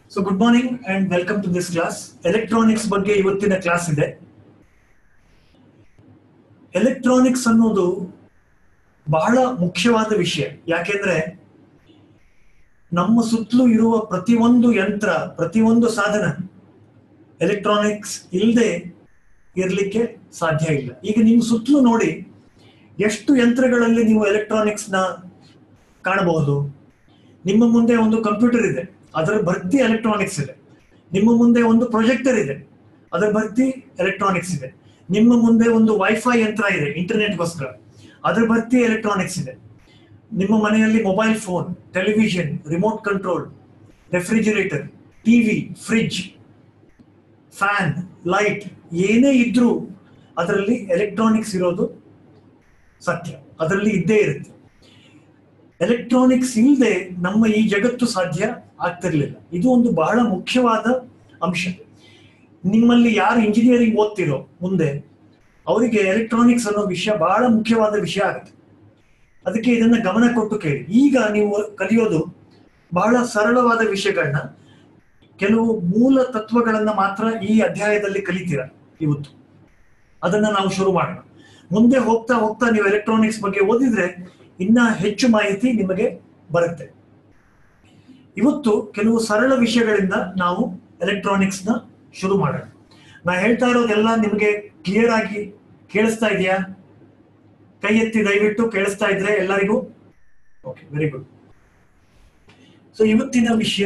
So good morning and welcome to this class electronics ಬಗ್ಗೆ ಇವತ್ತಿನ class ಇದೆ electronics ಅನ್ನೋದು ಬಹಳ ಮುಖ್ಯವಾದ ವಿಷಯ ಯಾಕೆಂದ್ರೆ ನಮ್ಮ ಸುತ್ತಲೂ ಇರುವ ಪ್ರತಿಯೊಂದು ಯಂತ್ರ ಪ್ರತಿಯೊಂದು ಸಾಧನ ಎಲೆಕ್ಟ್ರಾನಿಕ್ಸ್ ಇಲ್ಲದೆ ಇರಲಿಕ್ಕೆ ಸಾಧ್ಯ ಇಲ್ಲ ಈಗ ನಿಮ್ಮ ಸುತ್ತಲೂ ನೋಡಿ ಎಷ್ಟು ಯಂತ್ರಗಳಲ್ಲಿ ನೀವು ಎಲೆಕ್ಟ್ರಾನಿಕ್ಸ್ ನ ಕಾಣಬಹುದು ನಿಮ್ಮ ಮುಂದೆ ಒಂದು ಕಂಪ್ಯೂಟರ್ ಇದೆ ಅದರ ಭರ್ತಿ ಎಲೆಕ್ಟ್ರಾನಿಕ್ಸ್ ಇದೆ ನಿಮ್ಮ ಮುಂದೆ ಒಂದು ಪ್ರೊಜೆಕ್ಟರ್ ಇದೆ ಅದರ ಭರ್ತಿ ಎಲೆಕ್ಟ್ರಾನಿಕ್ಸ್ ಇದೆ ನಿಮ್ಮ ಮುಂದೆ ಒಂದು ವೈಫೈ ಯಂತ್ರ ಇದೆ ಇಂಟರ್ನೆಟ್ಗೋಸ್ಕರ ಅದರ ಭರ್ತಿ ಎಲೆಕ್ಟ್ರಾನಿಕ್ಸ್ ಇದೆ ನಿಮ್ಮ ಮನೆಯಲ್ಲಿ mobile phone television remote control refrigerator TV fridge fan light ಏನೇ ಇದ್ರೂ ಅದರಲ್ಲಿ ಎಲೆಕ್ಟ್ರಾನಿಕ್ಸ್ ಇರೋದು ಸತ್ಯ ಅದರಲ್ಲಿ ಇದ್ದೇ ಇರುತ್ತೆ ಎಲೆಕ್ಟ್ರಾನಿಕ್ಸ್ ಇಲ್ಲದೆ ನಮ್ಮ ಈ ಜಗತ್ತು ಸಾಧ್ಯ ಆಗ್ತಿರ್ಲಿಲ್ಲ ಇದು ಒಂದು ಬಹಳ ಮುಖ್ಯವಾದ ಅಂಶ ನಿಮ್ಮಲ್ಲಿ ಯಾರು ಇಂಜಿನಿಯರಿಂಗ್ ಓದ್ತಿರೋ ಮುಂದೆ ಅವರಿಗೆ ಎಲೆಕ್ಟ್ರಾನಿಕ್ಸ್ ಅನ್ನೋ ವಿಷಯ ಬಹಳ ಮುಖ್ಯವಾದ ವಿಷಯ ಆಗುತ್ತೆ ಅದಕ್ಕೆ ಇದನ್ನ ಗಮನ ಕೊಟ್ಟು ಕೇಳಿ ಈಗ ನೀವು ಕಲಿಯೋದು ಬಹಳ ಸರಳವಾದ ವಿಷಯಗಳನ್ನ ಕೆಲವು ಮೂಲ ತತ್ವಗಳನ್ನ ಮಾತ್ರ ಈ ಅಧ್ಯಾಯದಲ್ಲಿ ಕಲಿತೀರ ಇವತ್ತು ಅದನ್ನ ನಾವು ಶುರು ಮಾಡೋಣ ಮುಂದೆ ಹೋಗ್ತಾ ಹೋಗ್ತಾ ನೀವು ಎಲೆಕ್ಟ್ರಾನಿಕ್ಸ್ ಬಗ್ಗೆ ಓದಿದ್ರೆ ಇನ್ನ ಹೆಚ್ಚು ಮಾಹಿತಿ ನಿಮಗೆ ಬರುತ್ತೆ ಇವತ್ತು ಕೆಲವು ಸರಳ ವಿಷಯಗಳಿಂದ ನಾವು ಎಲೆಕ್ಟ್ರಾನಿಕ್ಸ್ ನ ಶುರು ಮಾಡೋಣ ನಾ ಹೇಳ್ತಾ ಇರೋದೆಲ್ಲ ನಿಮಗೆ ಕ್ಲಿಯರ್ ಆಗಿ ಕೇಳಿಸ್ತಾ ಇದೆಯಾ ಕೈ ಎತ್ತಿ ದಯವಿಟ್ಟು ಕೇಳಿಸ್ತಾ ಇದ್ರೆ ಎಲ್ಲರಿಗೂ ಓಕೆ ವೆರಿ ಗುಡ್ ಸೊ ಇವತ್ತಿನ ವಿಷಯ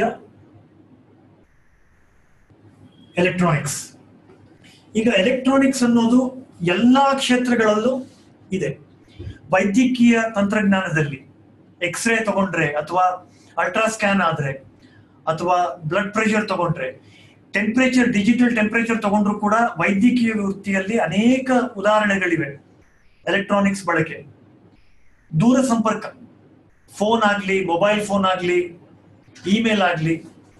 ಎಲೆಕ್ಟ್ರಾನಿಕ್ಸ್ ಈಗ ಎಲೆಕ್ಟ್ರಾನಿಕ್ಸ್ ಅನ್ನೋದು ಎಲ್ಲಾ ಕ್ಷೇತ್ರಗಳಲ್ಲೂ ಇದೆ ವೈದ್ಯಕೀಯ ತಂತ್ರಜ್ಞಾನದಲ್ಲಿ ಎಕ್ಸ್ರೇ ತಗೊಂಡ್ರೆ ಅಥವಾ ಅಲ್ಟ್ರಾ ಸ್ಕ್ಯಾನ್ ಆದ್ರೆ ಅಥವಾ ಬ್ಲಡ್ ಪ್ರೆಷರ್ ತಗೊಂಡ್ರೆ ಟೆಂಪರೇಚರ್ ಡಿಜಿಟಲ್ ಟೆಂಪರೇಚರ್ ತಗೊಂಡ್ರು ಕೂಡ ವೈದ್ಯಕೀಯ ವೃತ್ತಿಯಲ್ಲಿ ಅನೇಕ ಉದಾಹರಣೆಗಳಿವೆ ಎಲೆಕ್ಟ್ರಾನಿಕ್ಸ್ ಬಳಕೆ ದೂರ ಸಂಪರ್ಕ ಫೋನ್ ಆಗ್ಲಿ ಮೊಬೈಲ್ ಫೋನ್ ಆಗ್ಲಿ ಇಮೇಲ್ ಆಗ್ಲಿ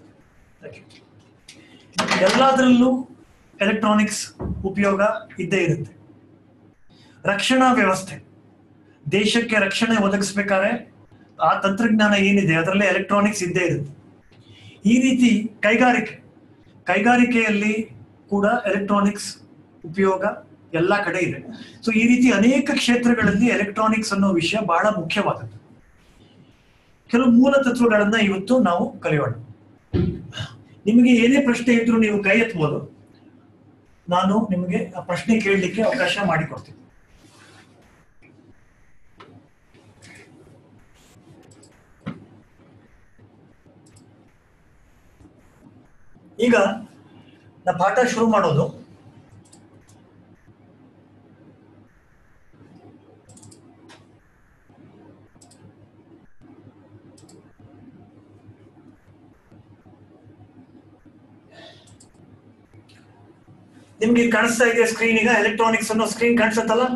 ಎಲ್ಲದರಲ್ಲೂ ಎಲೆಕ್ಟ್ರಾನಿಕ್ಸ್ ಉಪಯೋಗ ಇದ್ದೇ ಇರುತ್ತೆ ರಕ್ಷಣಾ ವ್ಯವಸ್ಥೆ ದೇಶಕ್ಕೆ ರಕ್ಷಣೆ ಒದಗಿಸ್ಬೇಕಾದ್ರೆ ಆ ತಂತ್ರಜ್ಞಾನ ಏನಿದೆ ಅದರಲ್ಲೇ ಎಲೆಕ್ಟ್ರಾನಿಕ್ಸ್ ಇದ್ದೇ ಇರುತ್ತೆ ಈ ರೀತಿ ಕೈಗಾರಿಕೆ ಕೈಗಾರಿಕೆಯಲ್ಲಿ ಕೂಡ ಎಲೆಕ್ಟ್ರಾನಿಕ್ಸ್ ಉಪಯೋಗ ಎಲ್ಲ ಕಡೆ ಇದೆ ಸೊ ಈ ರೀತಿ ಅನೇಕ ಕ್ಷೇತ್ರಗಳಲ್ಲಿ ಎಲೆಕ್ಟ್ರಾನಿಕ್ಸ್ ಅನ್ನೋ ವಿಷಯ ಬಹಳ ಮುಖ್ಯವಾದದ್ದು ಕೆಲವು ಮೂಲ ತತ್ವಗಳನ್ನ ಇವತ್ತು ನಾವು ಕಲಿಯೋಣ ನಿಮಗೆ ಏನೇ ಪ್ರಶ್ನೆ ಇದ್ರೂ ನೀವು ಕೈ ಎತ್ಬೋದು ನಾನು ನಿಮಗೆ ಆ ಪ್ರಶ್ನೆ ಕೇಳಲಿಕ್ಕೆ ಅವಕಾಶ ಮಾಡಿಕೊಡ್ತೀನಿ ಈಗ ನಾ ಪಾಠ ಶುರು ಮಾಡೋದು ನಿಮ್ಗೆ ಕಾಣಿಸ್ತಾ ಇದೆ ಸ್ಕ್ರೀನ್ ಈಗ ಎಲೆಕ್ಟ್ರಾನಿಕ್ಸ್ ಅನ್ನೋ ಸ್ಕ್ರೀನ್ ಕಾಣಿಸುತ್ತಲ್ಲ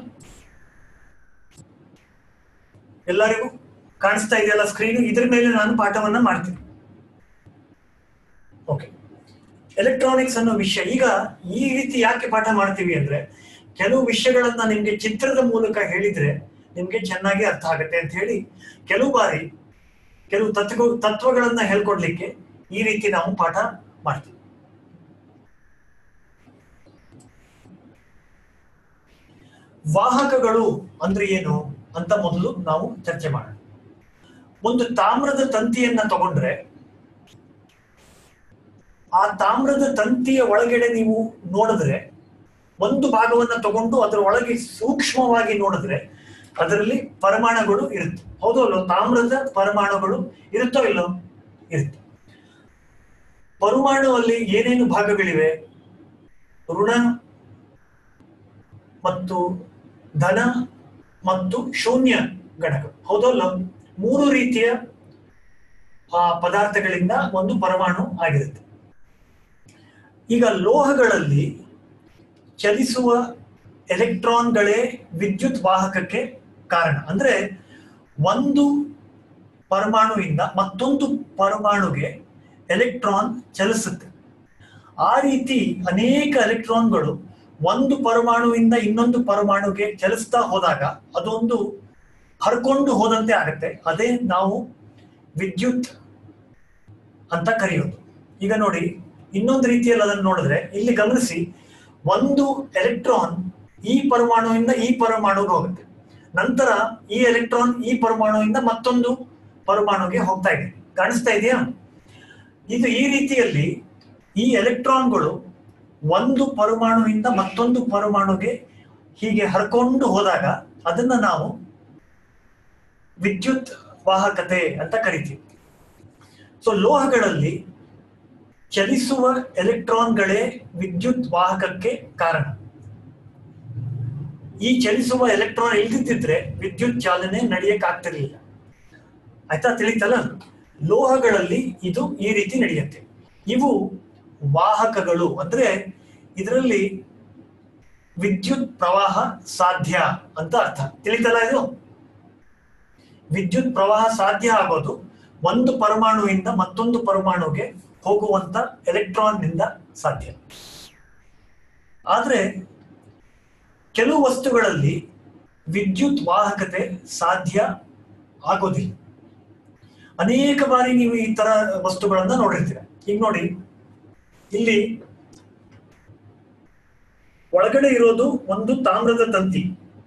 ಎಲ್ಲರಿಗೂ ಕಾಣಿಸ್ತಾ ಇದೆಯಲ್ಲ ಸ್ಕ್ರೀನ್ ಇದ್ರ ಮೇಲೆ ನಾನು ಪಾಠವನ್ನ ಮಾಡ್ತೀನಿ ಓಕೆ ಎಲೆಕ್ಟ್ರಾನಿಕ್ಸ್ ಅನ್ನೋ ವಿಷಯ ಈಗ ಈ ರೀತಿ ಯಾಕೆ ಪಾಠ ಮಾಡ್ತೀವಿ ಅಂದ್ರೆ ಕೆಲವು ವಿಷಯಗಳನ್ನ ನಿಮ್ಗೆ ಚಿತ್ರದ ಮೂಲಕ ಹೇಳಿದ್ರೆ ನಿಮ್ಗೆ ಚೆನ್ನಾಗಿ ಅರ್ಥ ಆಗುತ್ತೆ ಅಂತ ಹೇಳಿ ಕೆಲವು ಬಾರಿ ಕೆಲವು ತತ್ವ ತತ್ವಗಳನ್ನ ಹೇಳ್ಕೊಡ್ಲಿಕ್ಕೆ ಈ ರೀತಿ ನಾವು ಪಾಠ ಮಾಡ್ತೀವಿ ವಾಹಕಗಳು ಅಂದ್ರೆ ಏನು ಅಂತ ಮೊದಲು ನಾವು ಚರ್ಚೆ ಮಾಡೋಣ ಒಂದು ತಾಮ್ರದ ತಂತಿಯನ್ನ ತಗೊಂಡ್ರೆ ಆ ತಾಮ್ರದ ತಂತಿಯ ಒಳಗಡೆ ನೀವು ನೋಡಿದ್ರೆ ಒಂದು ಭಾಗವನ್ನ ತಗೊಂಡು ಅದರ ಒಳಗೆ ಸೂಕ್ಷ್ಮವಾಗಿ ನೋಡಿದ್ರೆ ಅದರಲ್ಲಿ ಪರಮಾಣುಗಳು ಇರುತ್ತೆ ಹೌದು ಅಲ್ಲೋ ತಾಮ್ರದ ಪರಮಾಣುಗಳು ಇರುತ್ತೋ ಇಲ್ಲೋ ಇರುತ್ತೆ ಪರಮಾಣುವಲ್ಲಿ ಏನೇನು ಭಾಗಗಳಿವೆ ಋಣ ಮತ್ತು ಧನ ಮತ್ತು ಶೂನ್ಯ ಘಟಕ ಹೌದಲ್ಲ ಮೂರು ರೀತಿಯ ಆ ಪದಾರ್ಥಗಳಿಂದ ಒಂದು ಪರಮಾಣು ಆಗಿರುತ್ತೆ ಈಗ ಲೋಹಗಳಲ್ಲಿ ಚಲಿಸುವ ಎಲೆಕ್ಟ್ರಾನ್ಗಳೇ ವಿದ್ಯುತ್ ವಾಹಕಕ್ಕೆ ಕಾರಣ ಅಂದ್ರೆ ಒಂದು ಪರಮಾಣುವಿಂದ ಮತ್ತೊಂದು ಪರಮಾಣುಗೆ ಎಲೆಕ್ಟ್ರಾನ್ ಚಲಿಸುತ್ತೆ ಆ ರೀತಿ ಅನೇಕ ಎಲೆಕ್ಟ್ರಾನ್ಗಳು ಒಂದು ಪರಮಾಣುವಿಂದ ಇನ್ನೊಂದು ಪರಮಾಣುಗೆ ಚಲಿಸ್ತಾ ಹೋದಾಗ ಅದೊಂದು ಹರ್ಕೊಂಡು ಹೋದಂತೆ ಆಗುತ್ತೆ ಅದೇ ನಾವು ವಿದ್ಯುತ್ ಅಂತ ಕರೆಯೋದು ಈಗ ನೋಡಿ ಇನ್ನೊಂದು ರೀತಿಯಲ್ಲಿ ಅದನ್ನು ನೋಡಿದ್ರೆ ಇಲ್ಲಿ ಗಮನಿಸಿ ಒಂದು ಎಲೆಕ್ಟ್ರಾನ್ ಈ ಪರಮಾಣುವಿಂದ ಈ ಪರಮಾಣುಗೆ ಹೋಗುತ್ತೆ ನಂತರ ಈ ಎಲೆಕ್ಟ್ರಾನ್ ಈ ಪರಮಾಣುವಿಂದ ಮತ್ತೊಂದು ಪರಮಾಣುಗೆ ಹೋಗ್ತಾ ಇದೆ ಕಾಣಿಸ್ತಾ ಇದೆಯಾ ಇದು ಈ ರೀತಿಯಲ್ಲಿ ಈ ಎಲೆಕ್ಟ್ರಾನ್ಗಳು ಒಂದು ಪರಮಾಣುವಿಂದ ಮತ್ತೊಂದು ಪರಮಾಣುಗೆ ಹೀಗೆ ಹರ್ಕೊಂಡು ಹೋದಾಗ ಅದನ್ನ ನಾವು ವಿದ್ಯುತ್ ವಾಹಕತೆ ಅಂತ ಕರಿತೀವಿ ಸೊ ಲೋಹಗಳಲ್ಲಿ ಚಲಿಸುವ ಎಲೆಕ್ಟ್ರಾನ್ಗಳೇ ವಿದ್ಯುತ್ ವಾಹಕಕ್ಕೆ ಕಾರಣ ಈ ಚಲಿಸುವ ಎಲೆಕ್ಟ್ರಾನ್ ಇಲ್ದಿದ್ದಿದ್ರೆ ವಿದ್ಯುತ್ ಚಾಲನೆ ನಡೆಯಕ್ಕಾಗ್ತಿರ್ಲಿಲ್ಲ ಆಯ್ತಾ ತಿಳಿತಲ್ಲ ಲೋಹಗಳಲ್ಲಿ ಇದು ಈ ರೀತಿ ನಡೆಯುತ್ತೆ ಇವು ವಾಹಕಗಳು ಅಂದ್ರೆ ಇದರಲ್ಲಿ ವಿದ್ಯುತ್ ಪ್ರವಾಹ ಸಾಧ್ಯ ಅಂತ ಅರ್ಥ ತಿಳಿತಲ್ಲ ಇದು ವಿದ್ಯುತ್ ಪ್ರವಾಹ ಸಾಧ್ಯ ಆಗೋದು ಒಂದು ಪರಮಾಣುವಿಂದ ಮತ್ತೊಂದು ಪರಮಾಣುಗೆ ಹೋಗುವಂತ ಎಲೆಕ್ಟ್ರಾನ್ ನಿಂದ ಸಾಧ್ಯ ಆದ್ರೆ ಕೆಲವು ವಸ್ತುಗಳಲ್ಲಿ ವಿದ್ಯುತ್ ವಾಹಕತೆ ಸಾಧ್ಯ ಆಗೋದಿಲ್ಲ ಅನೇಕ ಬಾರಿ ನೀವು ಈ ತರ ವಸ್ತುಗಳನ್ನ ನೋಡಿರ್ತೀರ ಈಗ ನೋಡಿ ಇಲ್ಲಿ ಒಳಗಡೆ ಇರೋದು ಒಂದು ತಾಮ್ರದ ತಂತಿ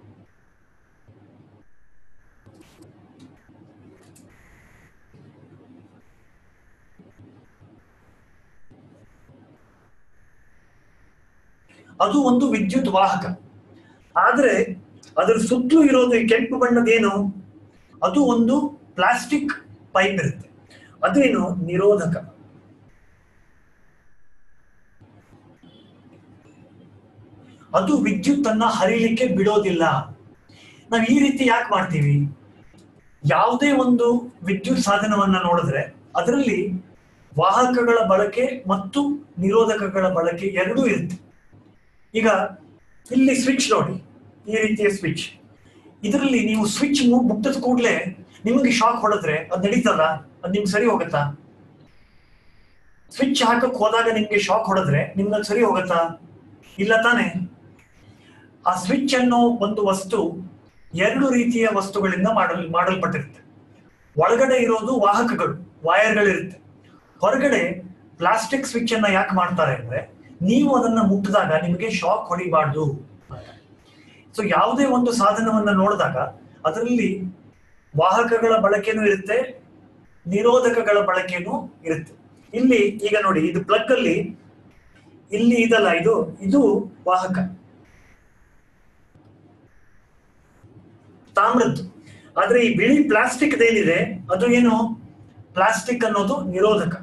ಅದು ಒಂದು ವಿದ್ಯುತ್ ವಾಹಕ ಆದ್ರೆ ಅದರ ಸುತ್ತಲೂ ಇರೋದು ಈ ಕೆಂಪು ಬಣ್ಣದೇನು ಅದು ಒಂದು ಪ್ಲಾಸ್ಟಿಕ್ ಪೈಪ್ ಇರುತ್ತೆ ಅದೇನು ನಿರೋಧಕ ಅದು ವಿದ್ಯುತ್ ಅನ್ನ ಹರಿಲಿಕ್ಕೆ ಬಿಡೋದಿಲ್ಲ ನಾವು ಈ ರೀತಿ ಯಾಕೆ ಮಾಡ್ತೀವಿ ಯಾವುದೇ ಒಂದು ವಿದ್ಯುತ್ ಸಾಧನವನ್ನ ನೋಡಿದ್ರೆ ಅದರಲ್ಲಿ ವಾಹಕಗಳ ಬಳಕೆ ಮತ್ತು ನಿರೋಧಕಗಳ ಬಳಕೆ ಎರಡೂ ಇರುತ್ತೆ ಈಗ ಇಲ್ಲಿ ಸ್ವಿಚ್ ನೋಡಿ ಈ ರೀತಿಯ ಸ್ವಿಚ್ ಇದರಲ್ಲಿ ನೀವು ಸ್ವಿಚ್ ಮುಟ್ಟದ ಕೂಡಲೇ ನಿಮಗೆ ಶಾಕ್ ಹೊಡೆದ್ರೆ ಅದು ನಡೀತದ ಅದು ನಿಮ್ಗೆ ಸರಿ ಹೋಗತ್ತಾ ಸ್ವಿಚ್ ಹಾಕಕ್ ಹೋದಾಗ ನಿಮ್ಗೆ ಶಾಕ್ ಹೊಡೆದ್ರೆ ನಿಮ್ಗೆ ಅದು ಸರಿ ಹೋಗತ್ತಾ ಇಲ್ಲ ತಾನೆ ಆ ಸ್ವಿಚ್ ಅನ್ನೋ ಒಂದು ವಸ್ತು ಎರಡು ರೀತಿಯ ವಸ್ತುಗಳಿಂದ ಮಾಡಲ್ ಮಾಡಲ್ಪಟ್ಟಿರುತ್ತೆ ಒಳಗಡೆ ಇರೋದು ವಾಹಕಗಳು ವಾಯರ್ಗಳಿರುತ್ತೆ ಹೊರಗಡೆ ಪ್ಲಾಸ್ಟಿಕ್ ಸ್ವಿಚ್ ಅನ್ನ ಯಾಕೆ ಮಾಡ್ತಾರೆ ಅಂದ್ರೆ ನೀವು ಅದನ್ನ ಮುಟ್ಟಿದಾಗ ನಿಮಗೆ ಶಾಕ್ ಹೊಡಿಬಾರ್ದು ಸೊ ಯಾವುದೇ ಒಂದು ಸಾಧನವನ್ನ ನೋಡಿದಾಗ ಅದರಲ್ಲಿ ವಾಹಕಗಳ ಬಳಕೆನೂ ಇರುತ್ತೆ ನಿರೋಧಕಗಳ ಬಳಕೆನೂ ಇರುತ್ತೆ ಇಲ್ಲಿ ಈಗ ನೋಡಿ ಇದು ಪ್ಲಗ್ ಅಲ್ಲಿ ಇಲ್ಲಿ ಇದಲ್ಲ ಇದು ಇದು ವಾಹಕ ತಾಮ್ರದ್ದು ಆದ್ರೆ ಈ ಬಿಳಿ ಪ್ಲಾಸ್ಟಿಕ್ ಏನಿದೆ ಅದು ಏನು ಪ್ಲಾಸ್ಟಿಕ್ ಅನ್ನೋದು ನಿರೋಧಕ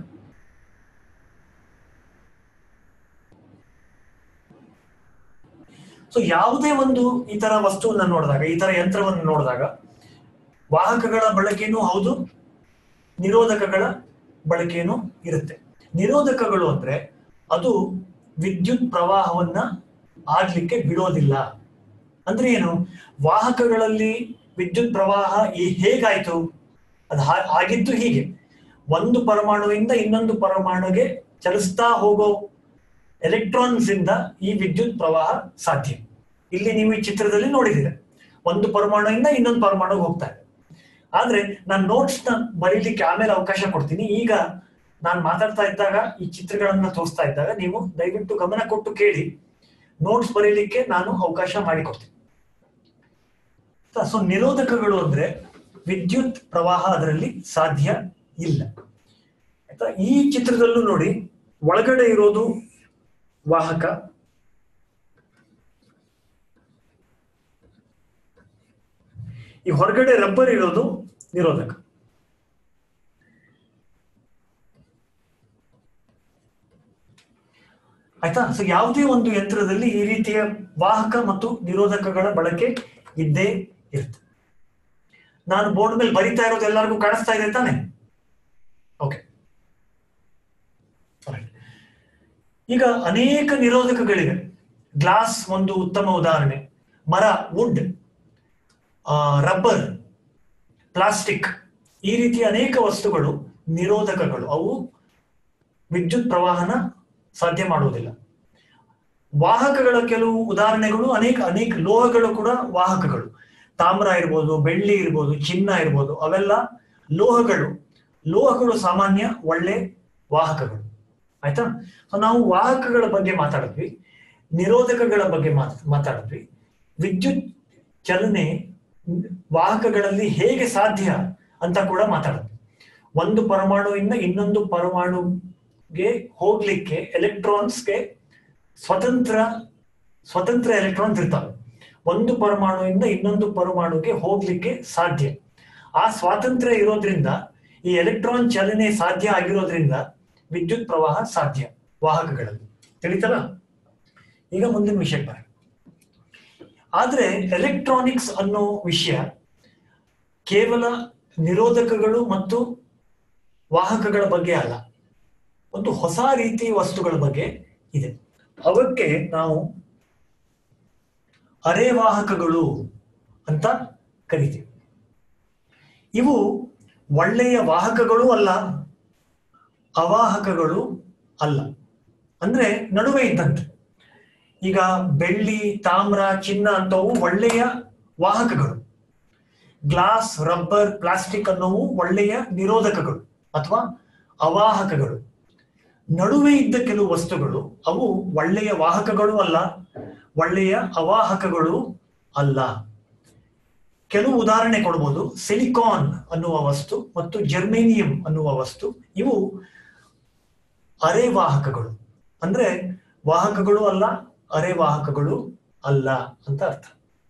ಸೊ ಯಾವುದೇ ಒಂದು ಈ ತರ ವಸ್ತುವನ್ನ ನೋಡಿದಾಗ ಈ ತರ ಯಂತ್ರವನ್ನು ನೋಡಿದಾಗ ವಾಹಕಗಳ ಬಳಕೆನೂ ಹೌದು ನಿರೋಧಕಗಳ ಬಳಕೆನೂ ಇರುತ್ತೆ ನಿರೋಧಕಗಳು ಅಂದ್ರೆ ಅದು ವಿದ್ಯುತ್ ಪ್ರವಾಹವನ್ನ ಆಗ್ಲಿಕ್ಕೆ ಬಿಡೋದಿಲ್ಲ ಅಂದ್ರೆ ಏನು ವಾಹಕಗಳಲ್ಲಿ ವಿದ್ಯುತ್ ಪ್ರವಾಹ ಈ ಹೇಗಾಯ್ತು ಅದು ಹಾ- ಆಗಿದ್ದು ಹೀಗೆ ಒಂದು ಪರಮಾಣುವಿಂದ ಇನ್ನೊಂದು ಪರಮಾಣುಗೆ ಚಲಿಸ್ತಾ ಹೋಗೋ ಎಲೆಕ್ಟ್ರಾನ್ಸ್ ಇಂದ ಈ ವಿದ್ಯುತ್ ಪ್ರವಾಹ ಸಾಧ್ಯ ಇಲ್ಲಿ ನೀವು ಈ ಚಿತ್ರದಲ್ಲಿ ನೋಡಿದ್ದೀರ ಒಂದು ಪರಮಾಣುವಿಂದ ಇನ್ನೊಂದು ಪರಮಾಣುಗೆ ಹೋಗ್ತಾ ಇದೆ ಆದ್ರೆ ನಾನು ನೋಟ್ಸ್ ನ ಬರೀಲಿಕ್ಕೆ ಆಮೇಲೆ ಅವಕಾಶ ಕೊಡ್ತೀನಿ ಈಗ ನಾನು ಮಾತಾಡ್ತಾ ಇದ್ದಾಗ ಈ ಚಿತ್ರಗಳನ್ನ ತೋರಿಸ್ತಾ ಇದ್ದಾಗ ನೀವು ದಯವಿಟ್ಟು ಗಮನ ಕೊಟ್ಟು ಕೇಳಿ ನೋಟ್ಸ್ ಬರೀಲಿಕ್ಕೆ ನಾನು ಅವಕಾಶ ಮಾಡಿಕೊಡ್ತೀನಿ ಸೊ ನಿರೋಧಕಗಳು ಅಂದ್ರೆ ವಿದ್ಯುತ್ ಪ್ರವಾಹ ಅದರಲ್ಲಿ ಸಾಧ್ಯ ಇಲ್ಲ ಆಯ್ತಾ ಈ ಚಿತ್ರದಲ್ಲೂ ನೋಡಿ ಒಳಗಡೆ ಇರೋದು ವಾಹಕ ಈ ಹೊರಗಡೆ ರಬ್ಬರ್ ಇರೋದು ನಿರೋಧಕ ಆಯ್ತಾ ಸೊ ಯಾವುದೇ ಒಂದು ಯಂತ್ರದಲ್ಲಿ ಈ ರೀತಿಯ ವಾಹಕ ಮತ್ತು ನಿರೋಧಕಗಳ ಬಳಕೆ ಇದ್ದೇ ಇರುತ್ತೆ ನಾನು ಬೋರ್ಡ್ ಮೇಲೆ ಬರಿತಾ ಇರೋದು ಎಲ್ಲರಿಗೂ ಕಾಣಿಸ್ತಾ ಇದೆ ತಾನೆ ಓಕೆ ಈಗ ಅನೇಕ ನಿರೋಧಕಗಳಿವೆ ಗ್ಲಾಸ್ ಒಂದು ಉತ್ತಮ ಉದಾಹರಣೆ ಮರ ವುಡ್ ರಬ್ಬರ್ ಪ್ಲಾಸ್ಟಿಕ್ ಈ ರೀತಿಯ ಅನೇಕ ವಸ್ತುಗಳು ನಿರೋಧಕಗಳು ಅವು ವಿದ್ಯುತ್ ಪ್ರವಾಹನ ಸಾಧ್ಯ ಮಾಡುವುದಿಲ್ಲ ವಾಹಕಗಳ ಕೆಲವು ಉದಾಹರಣೆಗಳು ಅನೇಕ ಅನೇಕ ಲೋಹಗಳು ಕೂಡ ವಾಹಕಗಳು ತಾಮ್ರ ಇರ್ಬೋದು ಬೆಳ್ಳಿ ಇರ್ಬೋದು ಚಿನ್ನ ಇರ್ಬೋದು ಅವೆಲ್ಲ ಲೋಹಗಳು ಲೋಹಗಳು ಸಾಮಾನ್ಯ ಒಳ್ಳೆ ವಾಹಕಗಳು ಆಯ್ತಾ ಸೊ ನಾವು ವಾಹಕಗಳ ಬಗ್ಗೆ ಮಾತಾಡಿದ್ವಿ ನಿರೋಧಕಗಳ ಬಗ್ಗೆ ಮಾತ್- ಮಾತಾಡಿದ್ವಿ ವಿದ್ಯುತ್ ಚಲನೆ ವಾಹಕಗಳಲ್ಲಿ ಹೇಗೆ ಸಾಧ್ಯ ಅಂತ ಕೂಡ ಮಾತಾಡಿದ್ವಿ ಒಂದು ಪರಮಾಣುವಿಂದ ಇನ್ನೊಂದು ಪರಮಾಣುಗೆ ಹೋಗ್ಲಿಕ್ಕೆ ಎಲೆಕ್ಟ್ರಾನ್ಸ್ಗೆ ಸ್ವತಂತ್ರ ಸ್ವತಂತ್ರ ಎಲೆಕ್ಟ್ರಾನ್ಸ್ ಇರ್ತವೆ ಒಂದು ಪರಮಾಣುವಿಂದ ಇನ್ನೊಂದು ಪರಮಾಣುಗೆ ಹೋಗ್ಲಿಕ್ಕೆ ಸಾಧ್ಯ ಆ ಸ್ವಾತಂತ್ರ್ಯ ಇರೋದ್ರಿಂದ ಈ ಎಲೆಕ್ಟ್ರಾನ್ ಚಲನೆ ಸಾಧ್ಯ ಆಗಿರೋದ್ರಿಂದ ವಿದ್ಯುತ್ ಪ್ರವಾಹ ಸಾಧ್ಯ ವಾಹಕಗಳಲ್ಲಿ ತಿಳಿತಲ್ಲ ಈಗ ಮುಂದಿನ ವಿಷಯಕ್ಕೆ ಬರ ಆದ್ರೆ ಎಲೆಕ್ಟ್ರಾನಿಕ್ಸ್ ಅನ್ನೋ ವಿಷಯ ಕೇವಲ ನಿರೋಧಕಗಳು ಮತ್ತು ವಾಹಕಗಳ ಬಗ್ಗೆ ಅಲ್ಲ ಒಂದು ಹೊಸ ರೀತಿ ವಸ್ತುಗಳ ಬಗ್ಗೆ ಇದೆ ಅವಕ್ಕೆ ನಾವು ಅರೆವಾಹಕಗಳು ಅಂತ ಕರಿತೀವಿ ಇವು ಒಳ್ಳೆಯ ವಾಹಕಗಳು ಅಲ್ಲ ಅವಾಹಕಗಳು ಅಲ್ಲ ಅಂದ್ರೆ ನಡುವೆ ಇದ್ದಂತೆ ಈಗ ಬೆಳ್ಳಿ ತಾಮ್ರ ಚಿನ್ನ ಅಂತವು ಒಳ್ಳೆಯ ವಾಹಕಗಳು ಗ್ಲಾಸ್ ರಬ್ಬರ್ ಪ್ಲಾಸ್ಟಿಕ್ ಅನ್ನೋವು ಒಳ್ಳೆಯ ನಿರೋಧಕಗಳು ಅಥವಾ ಅವಾಹಕಗಳು ನಡುವೆ ಇದ್ದ ಕೆಲವು ವಸ್ತುಗಳು ಅವು ಒಳ್ಳೆಯ ವಾಹಕಗಳು ಅಲ್ಲ ಒಳ್ಳೆಯ ಅವಾಹಕಗಳು ಅಲ್ಲ ಕೆಲವು ಉದಾಹರಣೆ ಕೊಡ್ಬೋದು ಸಿಲಿಕಾನ್ ಅನ್ನುವ ವಸ್ತು ಮತ್ತು ಜರ್ಮೇನಿಯಂ ಅನ್ನುವ ವಸ್ತು ಇವು ಅರೆವಾಹಕಗಳು ಅಂದ್ರೆ ವಾಹಕಗಳು ಅಲ್ಲ ಅರೆವಾಹಕಗಳು ಅಲ್ಲ ಅಂತ ಅರ್ಥ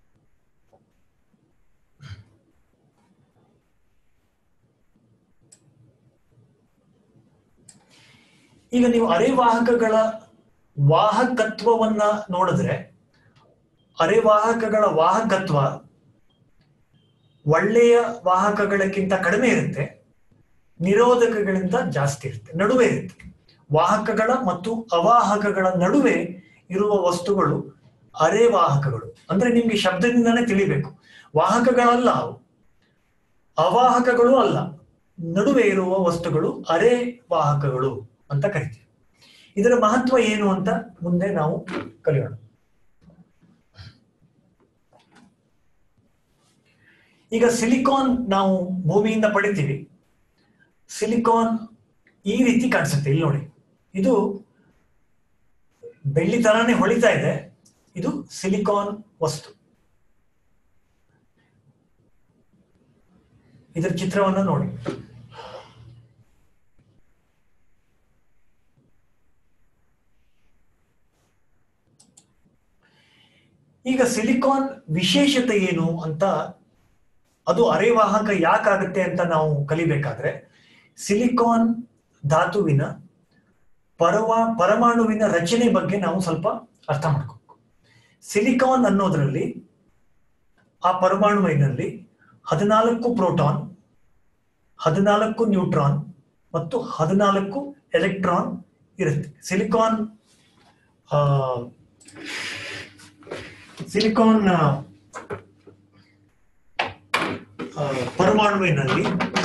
ಈಗ ನೀವು ಅರೆವಾಹಕಗಳ ವಾಹಕತ್ವವನ್ನ ನೋಡಿದ್ರೆ ಅರೆವಾಹಕಗಳ ವಾಹಕತ್ವ ಒಳ್ಳೆಯ ವಾಹಕಗಳಕ್ಕಿಂತ ಕಡಿಮೆ ಇರುತ್ತೆ ನಿರೋಧಕಗಳಿಂದ ಜಾಸ್ತಿ ಇರುತ್ತೆ ನಡುವೆ ಇರುತ್ತೆ ವಾಹಕಗಳ ಮತ್ತು ಅವಾಹಕಗಳ ನಡುವೆ ಇರುವ ವಸ್ತುಗಳು ಅರೆವಾಹಕಗಳು ಅಂದ್ರೆ ನಿಮ್ಗೆ ಶಬ್ದದಿಂದನೇ ತಿಳಿಬೇಕು ವಾಹಕಗಳಲ್ಲ ಅವು ಅವಾಹಕಗಳು ಅಲ್ಲ ನಡುವೆ ಇರುವ ವಸ್ತುಗಳು ಅರೆ ವಾಹಕಗಳು ಅಂತ ಕರಿತೀವಿ ಇದರ ಮಹತ್ವ ಏನು ಅಂತ ಮುಂದೆ ನಾವು ಕಲಿಯೋಣ ಈಗ ಸಿಲಿಕಾನ್ ನಾವು ಭೂಮಿಯಿಂದ ಪಡಿತೀವಿ ಸಿಲಿಕಾನ್ ಈ ರೀತಿ ಕಾಣಿಸುತ್ತೆ ಇಲ್ಲಿ ನೋಡಿ ಇದು ಬೆಳ್ಳಿ ತರಾನೇ ಹೊಳಿತಾ ಇದೆ ಇದು ಸಿಲಿಕಾನ್ ವಸ್ತು ಇದರ ಚಿತ್ರವನ್ನು ನೋಡಿ ಈಗ ಸಿಲಿಕಾನ್ ವಿಶೇಷತೆ ಏನು ಅಂತ ಅದು ಅರೆವಾಹಕ ಯಾಕಾಗುತ್ತೆ ಅಂತ ನಾವು ಕಲಿಬೇಕಾದ್ರೆ ಸಿಲಿಕಾನ್ ಧಾತುವಿನ ಪರವ ಪರಮಾಣುವಿನ ರಚನೆ ಬಗ್ಗೆ ನಾವು ಸ್ವಲ್ಪ ಅರ್ಥ ಮಾಡ್ಕೋಬೇಕು ಸಿಲಿಕಾನ್ ಅನ್ನೋದ್ರಲ್ಲಿ ಆ ಪರಮಾಣುವಿನಲ್ಲಿ ಹದಿನಾಲ್ಕು ಪ್ರೋಟಾನ್ ಹದಿನಾಲ್ಕು ನ್ಯೂಟ್ರಾನ್ ಮತ್ತು ಹದಿನಾಲ್ಕು ಎಲೆಕ್ಟ್ರಾನ್ ಇರುತ್ತೆ ಸಿಲಿಕಾನ್ ಆ, ಸಿಲಿಕಾನ್ ಆ, ಆ, ಪರಮಾಣುವಿನಲ್ಲಿ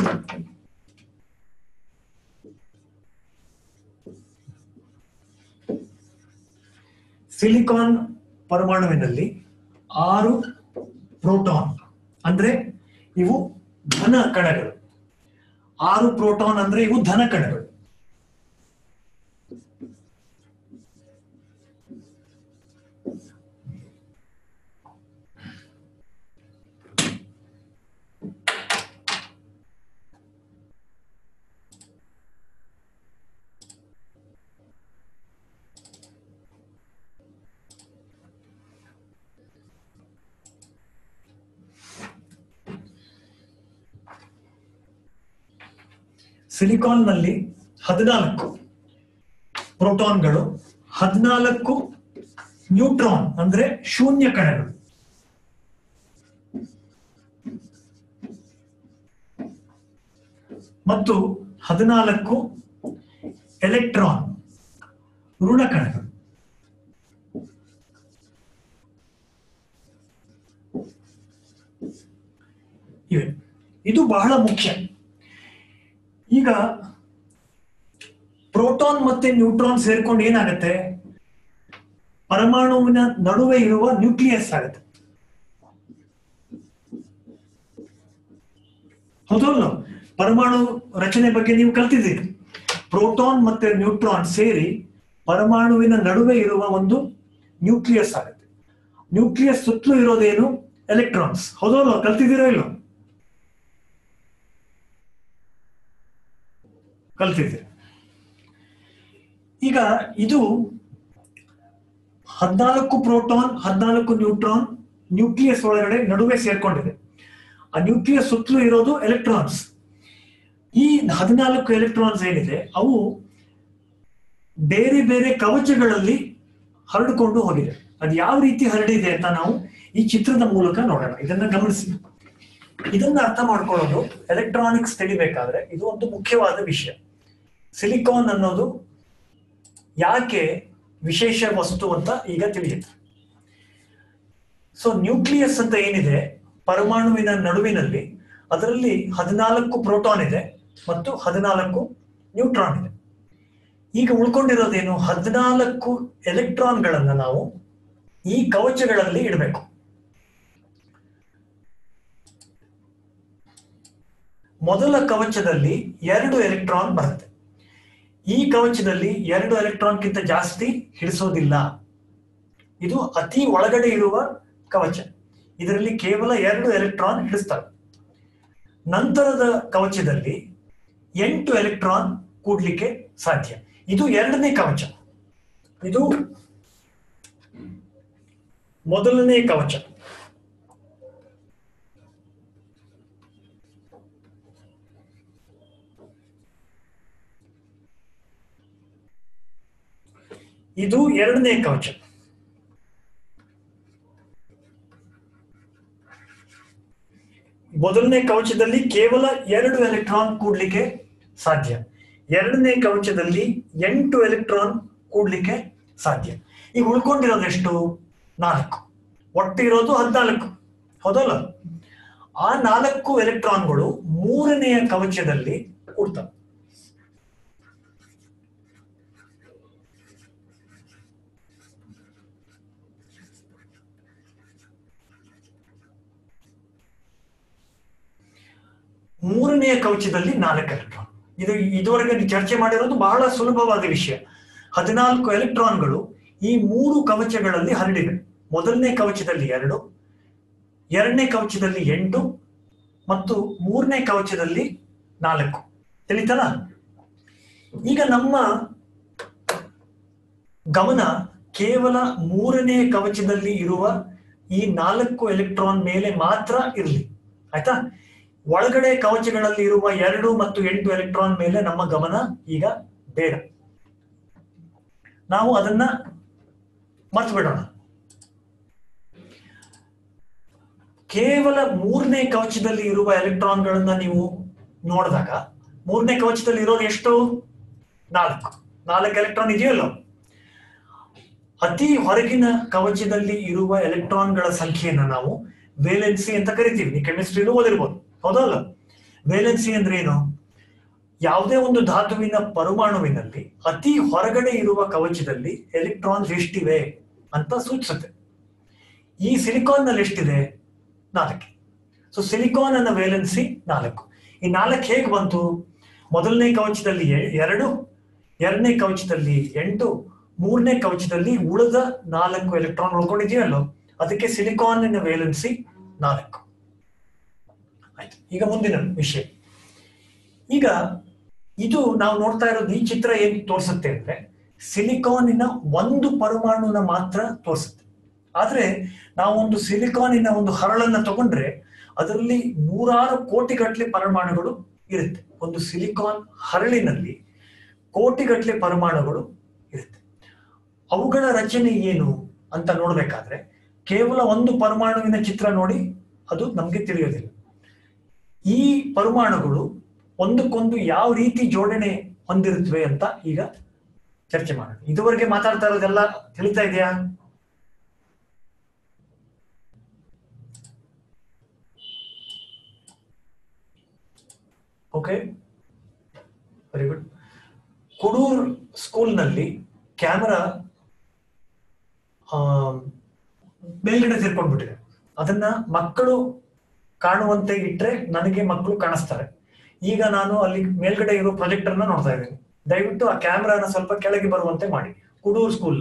ಸಿಲಿಕಾನ್ ಪರಮಾಣುವಿನಲ್ಲಿ ಆರು ಪ್ರೋಟಾನ್ ಅಂದ್ರೆ ಇವು ಧನ ಕಣಗಳು ಆರು ಪ್ರೋಟಾನ್ ಅಂದ್ರೆ ಇವು ಧನ ಕಣಗಳು ಸಿಲಿಕಾನ್ನಲ್ಲಿ ಹದಿನಾಲ್ಕು ಪ್ರೋಟಾನ್ಗಳು ಹದಿನಾಲ್ಕು ನ್ಯೂಟ್ರಾನ್ ಅಂದ್ರೆ ಶೂನ್ಯ ಕಣಗಳು ಮತ್ತು ಹದಿನಾಲ್ಕು ಎಲೆಕ್ಟ್ರಾನ್ ಋಣ ಕಣಗಳು ಇವೆ ಇದು ಬಹಳ ಮುಖ್ಯ ಈಗ ಪ್ರೋಟಾನ್ ಮತ್ತೆ ನ್ಯೂಟ್ರಾನ್ ಸೇರ್ಕೊಂಡು ಏನಾಗುತ್ತೆ ಪರಮಾಣುವಿನ ನಡುವೆ ಇರುವ ನ್ಯೂಕ್ಲಿಯಸ್ ಆಗುತ್ತೆ ಹೌದಲ್ಲ ಪರಮಾಣು ರಚನೆ ಬಗ್ಗೆ ನೀವು ಕಲ್ತಿದ್ದೀರಿ ಪ್ರೋಟಾನ್ ಮತ್ತೆ ನ್ಯೂಟ್ರಾನ್ ಸೇರಿ ಪರಮಾಣುವಿನ ನಡುವೆ ಇರುವ ಒಂದು ನ್ಯೂಕ್ಲಿಯಸ್ ಆಗುತ್ತೆ ನ್ಯೂಕ್ಲಿಯಸ್ ಸುತ್ತಲೂ ಇರೋದೇನು ಎಲೆಕ್ಟ್ರಾನ್ಸ್ ಹೌದಲ್ವ ಕಲ್ತಿದ್ದೀರೋ ಇಲ್ಲೋ ಕಲ್ತಿದ್ದೀರಿ ಈಗ ಇದು ಹದಿನಾಲ್ಕು ಪ್ರೋಟಾನ್ ಹದಿನಾಲ್ಕು ನ್ಯೂಟ್ರಾನ್ ನ್ಯೂಕ್ಲಿಯಸ್ ಒಳಗಡೆ ನಡುವೆ ಸೇರ್ಕೊಂಡಿದೆ ಆ ನ್ಯೂಕ್ಲಿಯಸ್ ಸುತ್ತಲೂ ಇರೋದು ಎಲೆಕ್ಟ್ರಾನ್ಸ್ ಈ ಹದಿನಾಲ್ಕು ಎಲೆಕ್ಟ್ರಾನ್ಸ್ ಏನಿದೆ ಅವು ಬೇರೆ ಬೇರೆ ಕವಚಗಳಲ್ಲಿ ಹರಡಿಕೊಂಡು ಹೋಗಿದೆ ಅದು ಯಾವ ರೀತಿ ಹರಡಿದೆ ಅಂತ ನಾವು ಈ ಚಿತ್ರದ ಮೂಲಕ ನೋಡೋಣ ಇದನ್ನ ಗಮನಿಸಿ ಇದನ್ನ ಅರ್ಥ ಮಾಡ್ಕೊಳ್ಳೋದು ಎಲೆಕ್ಟ್ರಾನಿಕ್ಸ್ ತಿಳಿಬೇಕಾದ್ರೆ ಇದು ಒಂದು ಮುಖ್ಯವಾದ ವಿಷಯ ಸಿಲಿಕಾನ್ ಅನ್ನೋದು ಯಾಕೆ ವಿಶೇಷ ವಸ್ತು ಅಂತ ಈಗ ತಿಳಿಯುತ್ತೆ ಸೊ ನ್ಯೂಕ್ಲಿಯಸ್ ಅಂತ ಏನಿದೆ ಪರಮಾಣುವಿನ ನಡುವಿನಲ್ಲಿ ಅದರಲ್ಲಿ ಹದಿನಾಲ್ಕು ಪ್ರೋಟಾನ್ ಇದೆ ಮತ್ತು ಹದಿನಾಲ್ಕು ನ್ಯೂಟ್ರಾನ್ ಇದೆ ಈಗ ಉಳ್ಕೊಂಡಿರೋದೇನು ಹದಿನಾಲ್ಕು ಎಲೆಕ್ಟ್ರಾನ್ಗಳನ್ನ ನಾವು ಈ ಕವಚಗಳಲ್ಲಿ ಇಡಬೇಕು ಮೊದಲ ಕವಚದಲ್ಲಿ ಎರಡು ಎಲೆಕ್ಟ್ರಾನ್ ಬರುತ್ತೆ ಈ ಕವಚದಲ್ಲಿ ಎರಡು ಎಲೆಕ್ಟ್ರಾನ್ಗಿಂತ ಜಾಸ್ತಿ ಹಿಡಿಸೋದಿಲ್ಲ ಇದು ಅತಿ ಒಳಗಡೆ ಇರುವ ಕವಚ ಇದರಲ್ಲಿ ಕೇವಲ ಎರಡು ಎಲೆಕ್ಟ್ರಾನ್ ಹಿಡಿಸ್ತವೆ ನಂತರದ ಕವಚದಲ್ಲಿ ಎಂಟು ಎಲೆಕ್ಟ್ರಾನ್ ಕೂಡ್ಲಿಕ್ಕೆ ಸಾಧ್ಯ ಇದು ಎರಡನೇ ಕವಚ ಇದು ಮೊದಲನೇ ಕವಚ ಇದು ಎರಡನೇ ಕವಚ ಮೊದಲನೇ ಕವಚದಲ್ಲಿ ಕೇವಲ ಎರಡು ಎಲೆಕ್ಟ್ರಾನ್ ಕೂಡ್ಲಿಕ್ಕೆ ಸಾಧ್ಯ ಎರಡನೇ ಕವಚದಲ್ಲಿ ಎಂಟು ಎಲೆಕ್ಟ್ರಾನ್ ಕೂಡ್ಲಿಕ್ಕೆ ಸಾಧ್ಯ ಈಗ ಉಳ್ಕೊಂಡಿರೋದು ಎಷ್ಟು ನಾಲ್ಕು ಒಟ್ಟು ಇರೋದು ಹದಿನಾಲ್ಕು ಹೌದಲ್ಲ ಆ ನಾಲ್ಕು ಎಲೆಕ್ಟ್ರಾನ್ಗಳು ಮೂರನೆಯ ಕವಚದಲ್ಲಿ ಕೂಡ್ತವೆ ಮೂರನೆಯ ಕವಚದಲ್ಲಿ ನಾಲ್ಕು ಎಲೆಕ್ಟ್ರಾನ್ ಇದು ಇದುವರೆಗೆ ಚರ್ಚೆ ಮಾಡಿರೋದು ಬಹಳ ಸುಲಭವಾದ ವಿಷಯ ಹದಿನಾಲ್ಕು ಎಲೆಕ್ಟ್ರಾನ್ಗಳು ಈ ಮೂರು ಕವಚಗಳಲ್ಲಿ ಹರಡಿವೆ ಮೊದಲನೇ ಕವಚದಲ್ಲಿ ಎರಡು ಎರಡನೇ ಕವಚದಲ್ಲಿ ಎಂಟು ಮತ್ತು ಮೂರನೇ ಕವಚದಲ್ಲಿ ನಾಲ್ಕು ತಿಳಿತಲ್ಲ ಈಗ ನಮ್ಮ ಗಮನ ಕೇವಲ ಮೂರನೇ ಕವಚದಲ್ಲಿ ಇರುವ ಈ ನಾಲ್ಕು ಎಲೆಕ್ಟ್ರಾನ್ ಮೇಲೆ ಮಾತ್ರ ಇರಲಿ ಆಯ್ತಾ ಒಳಗಡೆ ಕವಚಗಳಲ್ಲಿ ಇರುವ ಎರಡು ಮತ್ತು ಎಂಟು ಎಲೆಕ್ಟ್ರಾನ್ ಮೇಲೆ ನಮ್ಮ ಗಮನ ಈಗ ಬೇಡ ನಾವು ಅದನ್ನ ಮರ್ತು ಬಿಡೋಣ ಕೇವಲ ಮೂರನೇ ಕವಚದಲ್ಲಿ ಇರುವ ಎಲೆಕ್ಟ್ರಾನ್ಗಳನ್ನ ನೀವು ನೋಡಿದಾಗ ಮೂರನೇ ಕವಚದಲ್ಲಿ ಇರೋದು ಎಷ್ಟು ನಾಲ್ಕು ನಾಲ್ಕು ಎಲೆಕ್ಟ್ರಾನ್ ಇದೆಯಲ್ಲೋ ಅತಿ ಹೊರಗಿನ ಕವಚದಲ್ಲಿ ಇರುವ ಎಲೆಕ್ಟ್ರಾನ್ಗಳ ಸಂಖ್ಯೆಯನ್ನ ನಾವು ವೇಲೆನ್ಸಿ ಅಂತ ಕರಿತೀವಿ ನೀವು ಕೆಮಿಸ್ಟ್ರಿಲೂ ಓದಿರ್ಬೋದು ಹೌದಲ್ಲ ವೇಲೆನ್ಸಿ ಅಂದ್ರೆ ಏನು ಯಾವುದೇ ಒಂದು ಧಾತುವಿನ ಪರಮಾಣುವಿನಲ್ಲಿ ಅತಿ ಹೊರಗಡೆ ಇರುವ ಕವಚದಲ್ಲಿ ಎಲೆಕ್ಟ್ರಾನ್ಸ್ ಎಷ್ಟಿವೆ ಅಂತ ಸೂಚಿಸುತ್ತೆ ಈ ಸಿಲಿಕಾನ್ ನಲ್ಲಿ ಎಷ್ಟಿದೆ ನಾಲ್ಕು ಸೊ ಸಿಲಿಕಾನ್ ಅನ್ನ ವೇಲೆನ್ಸಿ ನಾಲ್ಕು ಈ ನಾಲ್ಕು ಹೇಗೆ ಬಂತು ಮೊದಲನೇ ಕವಚದಲ್ಲಿ ಎ- ಎರಡು ಎರಡನೇ ಕವಚದಲ್ಲಿ ಎಂಟು ಮೂರನೇ ಕವಚದಲ್ಲಿ ಉಳಿದ ನಾಲ್ಕು ಎಲೆಕ್ಟ್ರಾನ್ ಉಳ್ಕೊಂಡಿದೆಯಲ್ಲೋ ಅದಕ್ಕೆ ಸಿಲಿಕಾನ್ ವೇಲೆನ್ಸಿ ನಾಲ್ಕು ಆಯ್ತು ಈಗ ಮುಂದಿನ ವಿಷಯ ಈಗ ಇದು ನಾವು ನೋಡ್ತಾ ಇರೋದು ಈ ಚಿತ್ರ ಏನ್ ತೋರಿಸುತ್ತೆ ಅಂದ್ರೆ ಸಿಲಿಕಾನಿನ ಒಂದು ಪರಮಾಣುನ ಮಾತ್ರ ತೋರಿಸುತ್ತೆ ಆದ್ರೆ ನಾವು ಒಂದು ಸಿಲಿಕಾನಿನ ಒಂದು ಹರಳನ್ನ ತಗೊಂಡ್ರೆ ಅದರಲ್ಲಿ ನೂರಾರು ಕೋಟಿಗಟ್ಟಲೆ ಪರಮಾಣುಗಳು ಇರುತ್ತೆ ಒಂದು ಸಿಲಿಕಾನ್ ಹರಳಿನಲ್ಲಿ ಕೋಟಿಗಟ್ಟಲೆ ಪರಮಾಣುಗಳು ಇರುತ್ತೆ ಅವುಗಳ ರಚನೆ ಏನು ಅಂತ ನೋಡ್ಬೇಕಾದ್ರೆ ಕೇವಲ ಒಂದು ಪರಮಾಣುವಿನ ಚಿತ್ರ ನೋಡಿ ಅದು ನಮ್ಗೆ ತಿಳಿಯೋದಿಲ್ಲ ಈ ಪರಮಾಣುಗಳು ಒಂದಕ್ಕೊಂದು ಯಾವ ರೀತಿ ಜೋಡಣೆ ಹೊಂದಿರುತ್ತವೆ ಅಂತ ಈಗ ಚರ್ಚೆ ಮಾಡೋಣ ಇದುವರೆಗೆ ಮಾತಾಡ್ತಾ ಇರೋದೆಲ್ಲ ತಿಳಿತಾ ಇದೆಯಾ ಓಕೆ ವೆರಿ ಗುಡ್ ಕುಡೂರ್ ಸ್ಕೂಲ್ನಲ್ಲಿ ಕ್ಯಾಮರಾ ಮೇಲ್ಗಡೆ ಸೇರ್ಕೊಂಡ್ಬಿಟ್ಟಿದೆ ಅದನ್ನ ಮಕ್ಕಳು ಕಾಣುವಂತೆ ಇಟ್ರೆ ನನಗೆ ಮಕ್ಕಳು ಕಾಣಿಸ್ತಾರೆ ಈಗ ನಾನು ಅಲ್ಲಿ ಮೇಲ್ಗಡೆ ಇರೋ ಪ್ರೊಜೆಕ್ಟರ್ನ ನೋಡ್ತಾ ಇದ್ದೀನಿ ದಯವಿಟ್ಟು ಆ ಕ್ಯಾಮ್ರಾನ ಸ್ವಲ್ಪ ಕೆಳಗೆ ಬರುವಂತೆ ಮಾಡಿ ಕುಡೂರ್ ಸ್ಕೂಲ್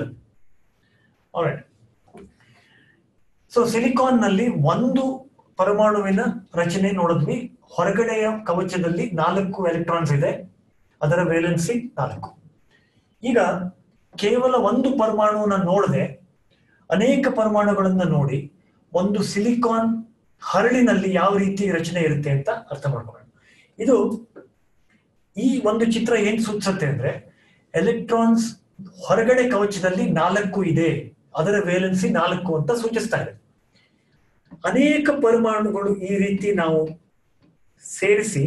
ಸೊ ಸಿಲಿಕಾನ್ ನಲ್ಲಿ ಒಂದು ಪರಮಾಣುವಿನ ರಚನೆ ನೋಡಿದ್ವಿ ಹೊರಗಡೆಯ ಕವಚದಲ್ಲಿ ನಾಲ್ಕು ಎಲೆಕ್ಟ್ರಾನ್ಸ್ ಇದೆ ಅದರ ವೇಲೆನ್ಸಿ ನಾಲ್ಕು ಈಗ ಕೇವಲ ಒಂದು ಪರಮಾಣುವನ್ನ ನೋಡದೆ ಅನೇಕ ಪರಮಾಣುಗಳನ್ನ ನೋಡಿ ಒಂದು ಸಿಲಿಕಾನ್ ಹರಳಿನಲ್ಲಿ ಯಾವ ರೀತಿ ರಚನೆ ಇರುತ್ತೆ ಅಂತ ಅರ್ಥ ಮಾಡ್ಕೊಳ್ಳೋಣ ಇದು ಈ ಒಂದು ಚಿತ್ರ ಏನ್ ಸೂಚಿಸುತ್ತೆ ಅಂದ್ರೆ ಎಲೆಕ್ಟ್ರಾನ್ಸ್ ಹೊರಗಡೆ ಕವಚದಲ್ಲಿ ನಾಲ್ಕು ಇದೆ ಅದರ ವೇಲೆನ್ಸಿ ನಾಲ್ಕು ಅಂತ ಸೂಚಿಸ್ತಾ ಇದೆ ಅನೇಕ ಪರಮಾಣುಗಳು ಈ ರೀತಿ ನಾವು ಸೇರಿಸಿ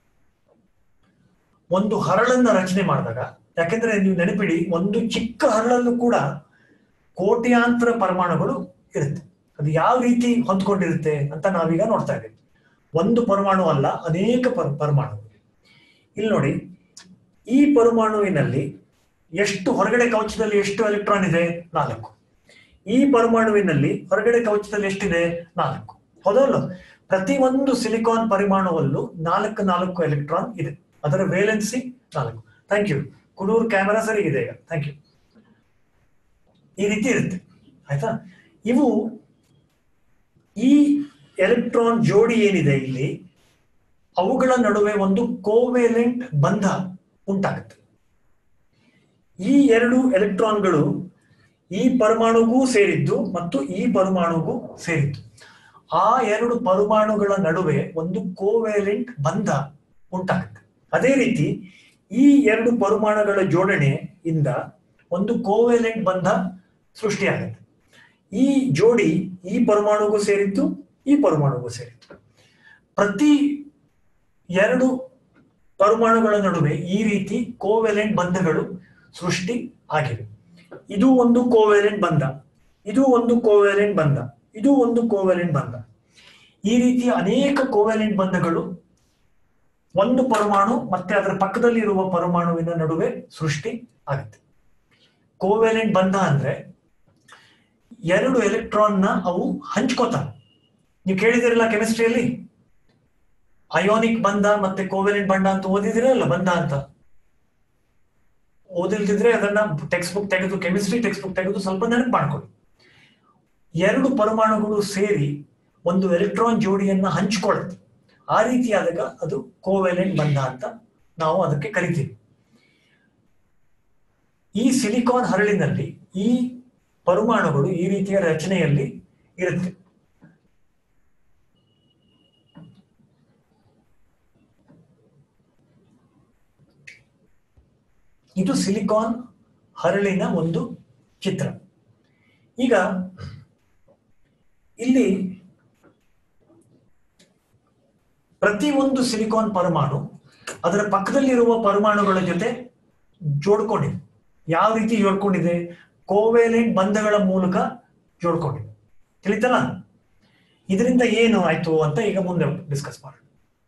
ಒಂದು ಹರಳನ್ನ ರಚನೆ ಮಾಡಿದಾಗ ಯಾಕೆಂದ್ರೆ ನೀವು ನೆನಪಿಡಿ ಒಂದು ಚಿಕ್ಕ ಹರಳಲ್ಲೂ ಕೂಡ ಕೋಟ್ಯಾಂತರ ಪರಮಾಣುಗಳು ಇರುತ್ತೆ ಅದು ಯಾವ ರೀತಿ ಹೊಂದ್ಕೊಂಡಿರುತ್ತೆ ಅಂತ ನಾವೀಗ ನೋಡ್ತಾ ಇದ್ದೀವಿ ಒಂದು ಪರಮಾಣು ಅಲ್ಲ ಅನೇಕ ಪರ ಪರಮಾಣು ಇಲ್ಲಿ ನೋಡಿ ಈ ಪರಮಾಣುವಿನಲ್ಲಿ ಎಷ್ಟು ಹೊರಗಡೆ ಕವಚದಲ್ಲಿ ಎಷ್ಟು ಎಲೆಕ್ಟ್ರಾನ್ ಇದೆ ನಾಲ್ಕು ಈ ಪರಮಾಣುವಿನಲ್ಲಿ ಹೊರಗಡೆ ಕವಚದಲ್ಲಿ ಎಷ್ಟಿದೆ ನಾಲ್ಕು ಹೌದಲ್ಲ ಪ್ರತಿ ಒಂದು ಸಿಲಿಕಾನ್ ಪರಮಾಣುವಲ್ಲೂ ನಾಲ್ಕು ನಾಲ್ಕು ಎಲೆಕ್ಟ್ರಾನ್ ಇದೆ ಅದರ ವೇಲೆನ್ಸಿ ನಾಲ್ಕು ಥ್ಯಾಂಕ್ ಯು ಕುಡೂರು ಕ್ಯಾಮೆರಾ ಸರಿ ಇದೆ ಈಗ ಥ್ಯಾಂಕ್ ಯು ಈ ರೀತಿ ಇರುತ್ತೆ ಆಯ್ತಾ ಇವು ಈ ಎಲೆಕ್ಟ್ರಾನ್ ಜೋಡಿ ಏನಿದೆ ಇಲ್ಲಿ ಅವುಗಳ ನಡುವೆ ಒಂದು ಕೋವೆಲೆಂಟ್ ಬಂಧ ಉಂಟಾಗುತ್ತೆ ಈ ಎರಡು ಎಲೆಕ್ಟ್ರಾನ್ಗಳು ಈ ಪರಮಾಣುಗೂ ಸೇರಿದ್ದು ಮತ್ತು ಈ ಪರಮಾಣುಗೂ ಸೇರಿದ್ದು ಆ ಎರಡು ಪರಮಾಣುಗಳ ನಡುವೆ ಒಂದು ಕೋವೆಲೆಂಟ್ ಬಂಧ ಉಂಟಾಗುತ್ತೆ ಅದೇ ರೀತಿ ಈ ಎರಡು ಪರಮಾಣುಗಳ ಜೋಡಣೆಯಿಂದ ಒಂದು ಕೋವೆಲೆಂಟ್ ಬಂಧ ಸೃಷ್ಟಿಯಾಗುತ್ತೆ ಈ ಜೋಡಿ ಈ ಪರಮಾಣುಗೂ ಸೇರಿದ್ದು ಈ ಪರಮಾಣುಗೂ ಸೇರಿದ್ದು ಪ್ರತಿ ಎರಡು ಪರಮಾಣುಗಳ ನಡುವೆ ಈ ರೀತಿ ಕೋವೆಲೆಂಟ್ ಬಂಧಗಳು ಸೃಷ್ಟಿ ಆಗಿವೆ ಇದು ಒಂದು ಕೋವೆಲೆಂಟ್ ಬಂಧ ಇದು ಒಂದು ಕೋವೆಲೆಂಟ್ ಬಂಧ ಇದು ಒಂದು ಕೋವೆಲೆಂಟ್ ಬಂಧ ಈ ರೀತಿಯ ಅನೇಕ ಕೋವೆಲೆಂಟ್ ಬಂಧಗಳು ಒಂದು ಪರಮಾಣು ಮತ್ತೆ ಅದರ ಪಕ್ಕದಲ್ಲಿ ಇರುವ ಪರಮಾಣುವಿನ ನಡುವೆ ಸೃಷ್ಟಿ ಆಗುತ್ತೆ ಕೋವೆಲೆಂಟ್ ಬಂಧ ಅಂದ್ರೆ ಎರಡು ಎಲೆಕ್ಟ್ರಾನ್ ನ ಅವು ಹಂಚ್ಕೋತಾವೆ ನೀವು ಕೇಳಿದಿರಲ್ಲ ಕೆಮಿಸ್ಟ್ರಿಯಲ್ಲಿ ಅಯೋನಿಕ್ ಬಂಧ ಮತ್ತೆ ಕೋವೆಲೆಂಟ್ ಬಂಧ ಅಂತ ಓದಿದಿರಲ್ಲ ಬಂಧ ಅಂತ ಓದಿಲ್ದಿದ್ರೆ ಅದನ್ನ ಟೆಕ್ಸ್ಟ್ ಬುಕ್ ತೆಗೆದು ಕೆಮಿಸ್ಟ್ರಿ ಟೆಕ್ಸ್ಟ್ ಬುಕ್ ತೆಗೆದು ಸ್ವಲ್ಪ ನೆನಪು ಮಾಡ್ಕೊಳ್ಳಿ ಎರಡು ಪರಮಾಣುಗಳು ಸೇರಿ ಒಂದು ಎಲೆಕ್ಟ್ರಾನ್ ಜೋಡಿಯನ್ನ ಹಂಚ್ಕೊಳ್ಳುತ್ತೆ ಆ ರೀತಿಯಾದಾಗ ಅದು ಕೋವೆಲೆಂಟ್ ಬಂಧ ಅಂತ ನಾವು ಅದಕ್ಕೆ ಕರಿತೀವಿ ಈ ಸಿಲಿಕಾನ್ ಹರಳಿನಲ್ಲಿ ಈ ಪರಮಾಣುಗಳು ಈ ರೀತಿಯ ರಚನೆಯಲ್ಲಿ ಇರುತ್ತೆ ಇದು ಸಿಲಿಕಾನ್ ಹರಳಿನ ಒಂದು ಚಿತ್ರ ಈಗ ಇಲ್ಲಿ ಪ್ರತಿ ಒಂದು ಸಿಲಿಕಾನ್ ಪರಮಾಣು ಅದರ ಪಕ್ಕದಲ್ಲಿರುವ ಪರಮಾಣುಗಳ ಜೊತೆ ಜೋಡ್ಕೊಂಡಿದೆ ಯಾವ ರೀತಿ ಜೋಡ್ಕೊಂಡಿದೆ ಕೋವೆಲೆಂಟ್ ಬಂಧಗಳ ಮೂಲಕ ಜೋಡ್ಕೊಂಡಿದೆ ತಿಳಿತಲ್ಲ ಇದರಿಂದ ಏನು ಆಯ್ತು ಅಂತ ಈಗ ಮುಂದೆ ಡಿಸ್ಕಸ್ ಮಾಡೋಣ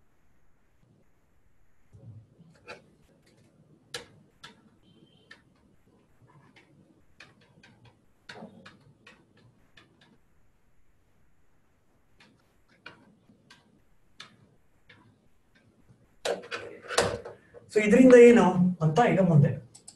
ಸೊ ಇದರಿಂದ ಏನು ಅಂತ ಈಗ ಮುಂದೆ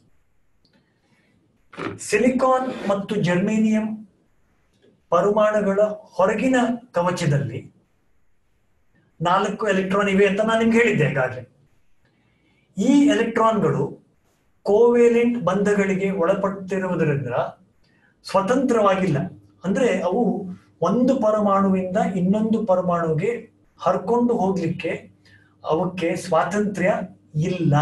ಸಿಲಿಕಾನ್ ಮತ್ತು ಜರ್ಮೇನಿಯಂ ಪರಮಾಣುಗಳ ಹೊರಗಿನ ಕವಚದಲ್ಲಿ ನಾಲ್ಕು ಎಲೆಕ್ಟ್ರಾನ್ ಇವೆ ಅಂತ ನಾನು ನಿಮ್ಗೆ ಹೇಳಿದ್ದೆ ಈಗಾಗಲೇ ಈ ಎಲೆಕ್ಟ್ರಾನ್ಗಳು ಕೋವೆಲೆಂಟ್ ಬಂಧಗಳಿಗೆ ಒಳಪಟ್ಟಿರುವುದರಿಂದ ಸ್ವತಂತ್ರವಾಗಿಲ್ಲ ಅಂದ್ರೆ ಅವು ಒಂದು ಪರಮಾಣುವಿಂದ ಇನ್ನೊಂದು ಪರಮಾಣುಗೆ ಹರ್ಕೊಂಡು ಹೋಗ್ಲಿಕ್ಕೆ ಅವಕ್ಕೆ ಸ್ವಾತಂತ್ರ್ಯ ಇಲ್ಲ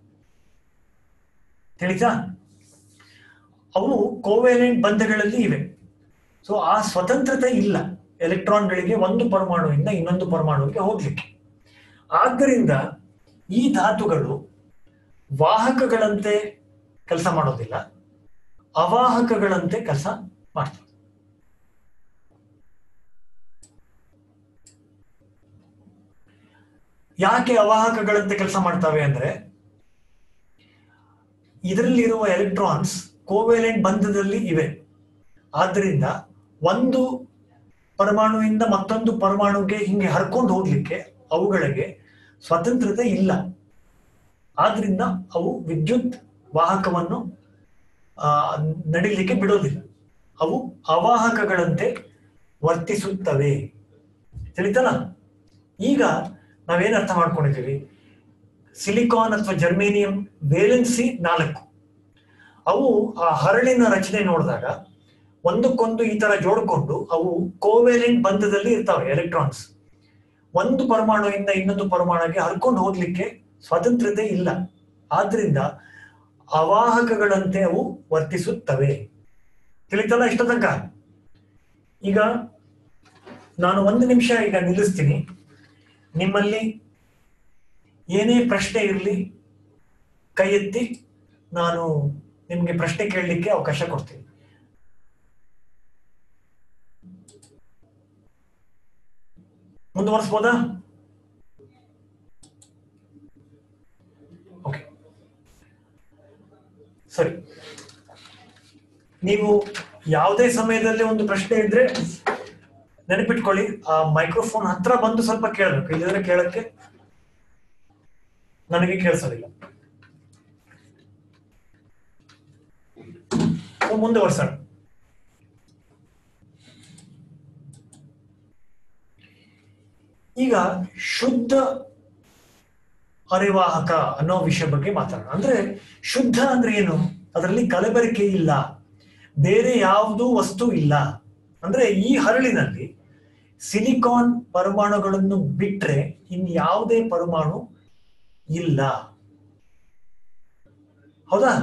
ತಿಳಿತಾ ಅವು ಕೋವೆಲೆಂಟ್ ಬಂಧಗಳಲ್ಲಿ ಇವೆ ಸೊ ಆ ಸ್ವತಂತ್ರತೆ ಇಲ್ಲ ಎಲೆಕ್ಟ್ರಾನ್ಗಳಿಗೆ ಒಂದು ಪರಮಾಣುವಿಂದ ಇನ್ನೊಂದು ಪರಮಾಣುವಿಗೆ ಹೋಗ್ಲಿಕ್ಕೆ ಆದ್ದರಿಂದ ಈ ಧಾತುಗಳು ವಾಹಕಗಳಂತೆ ಕೆಲಸ ಮಾಡೋದಿಲ್ಲ ಅವಾಹಕಗಳಂತೆ ಕೆಲಸ ಮಾಡ್ತವೆ ಯಾಕೆ ಅವಾಹಕಗಳಂತೆ ಕೆಲಸ ಮಾಡ್ತವೆ ಅಂದ್ರೆ ಇದರಲ್ಲಿರುವ ಎಲೆಕ್ಟ್ರಾನ್ಸ್ ಕೋವೆಲೆಂಟ್ ಬಂಧದಲ್ಲಿ ಇವೆ ಆದ್ದರಿಂದ ಒಂದು ಪರಮಾಣುವಿಂದ ಮತ್ತೊಂದು ಪರಮಾಣುಗೆ ಹಿಂಗೆ ಹರ್ಕೊಂಡು ಹೋಗ್ಲಿಕ್ಕೆ ಅವುಗಳಿಗೆ ಸ್ವತಂತ್ರತೆ ಇಲ್ಲ ಆದ್ರಿಂದ ಅವು ವಿದ್ಯುತ್ ವಾಹಕವನ್ನು ಆ, ನಡಿಲಿಕ್ಕೆ ಬಿಡೋದಿಲ್ಲ ಅವು ಅವಾಹಕಗಳಂತೆ ವರ್ತಿಸುತ್ತವೆ ತಿಳಿತಲ್ಲ ಈಗ ನಾವೇನ್ ಅರ್ಥ ಮಾಡ್ಕೊಂಡಿದ್ದೀವಿ ಸಿಲಿಕಾನ್ ಅಥವಾ ಜರ್ಮೇನಿಯಂ ವೇಲೆನ್ಸಿ ನಾಲ್ಕು ಅವು ಆ ಹರಳಿನ ರಚನೆ ನೋಡಿದಾಗ ಒಂದಕ್ಕೊಂದು ಈ ತರ ಜೋಡ್ಕೊಂಡು ಅವು ಕೋವೆಲೆಂಟ್ ಬಂಧದಲ್ಲಿ ಇರ್ತಾವೆ ಎಲೆಕ್ಟ್ರಾನ್ಸ್ ಒಂದು ಪರಮಾಣುವಿಂದ ಇನ್ನೊಂದು ಪರಮಾಣುಗೆ ಹರ್ಕೊಂಡು ಹೋಗ್ಲಿಕ್ಕೆ ಸ್ವಾತಂತ್ರ್ಯತೆ ಇಲ್ಲ ಆದ್ರಿಂದ ಅವಾಹಕಗಳಂತೆ ಅವು ವರ್ತಿಸುತ್ತವೆ ತಿಳಿತಲ್ಲ ಇಷ್ಟ ತನಕ ಈಗ ನಾನು ಒಂದು ನಿಮಿಷ ಈಗ ನಿಲ್ಲಿಸ್ತೀನಿ ನಿಮ್ಮಲ್ಲಿ ಏನೇ ಪ್ರಶ್ನೆ ಇರಲಿ ಕೈ ಎತ್ತಿ ನಾನು ನಿಮ್ಗೆ ಪ್ರಶ್ನೆ ಕೇಳಲಿಕ್ಕೆ ಅವಕಾಶ ಕೊಡ್ತೀನಿ ಮುಂದುವರಿಸ್ಬೋದಾ ಓಕೆ ಸರಿ ನೀವು ಯಾವುದೇ ಸಮಯದಲ್ಲಿ ಒಂದು ಪ್ರಶ್ನೆ ಇದ್ರೆ ನೆನಪಿಟ್ಕೊಳ್ಳಿ ಆ ಮೈಕ್ರೋಫೋನ್ ಹತ್ರ ಬಂದು ಸ್ವಲ್ಪ ಕೇಳಬೇಕು ಇಲ್ಲದ್ರೆ ಕೇಳಕ್ಕೆ ನನಗೆ ಕೇಳಿಸೋದಿಲ್ಲ ಸೊ ಮುಂದುವರ್ಸೋಣ ಈಗ ಶುದ್ಧ ಅರೆವಾಹಕ ಅನ್ನೋ ವಿಷಯ ಬಗ್ಗೆ ಮಾತಾಡೋಣ ಅಂದ್ರೆ ಶುದ್ಧ ಅಂದ್ರೆ ಏನು ಅದರಲ್ಲಿ ಕಲಬೆರಕೆ ಇಲ್ಲ ಬೇರೆ ಯಾವುದೂ ವಸ್ತು ಇಲ್ಲ ಅಂದ್ರೆ ಈ ಹರಳಿನಲ್ಲಿ ಸಿಲಿಕಾನ್ ಪರಮಾಣುಗಳನ್ನು ಬಿಟ್ರೆ ಇನ್ ಯಾವುದೇ ಪರಮಾಣು ಇಲ್ಲ ಹೌದಾ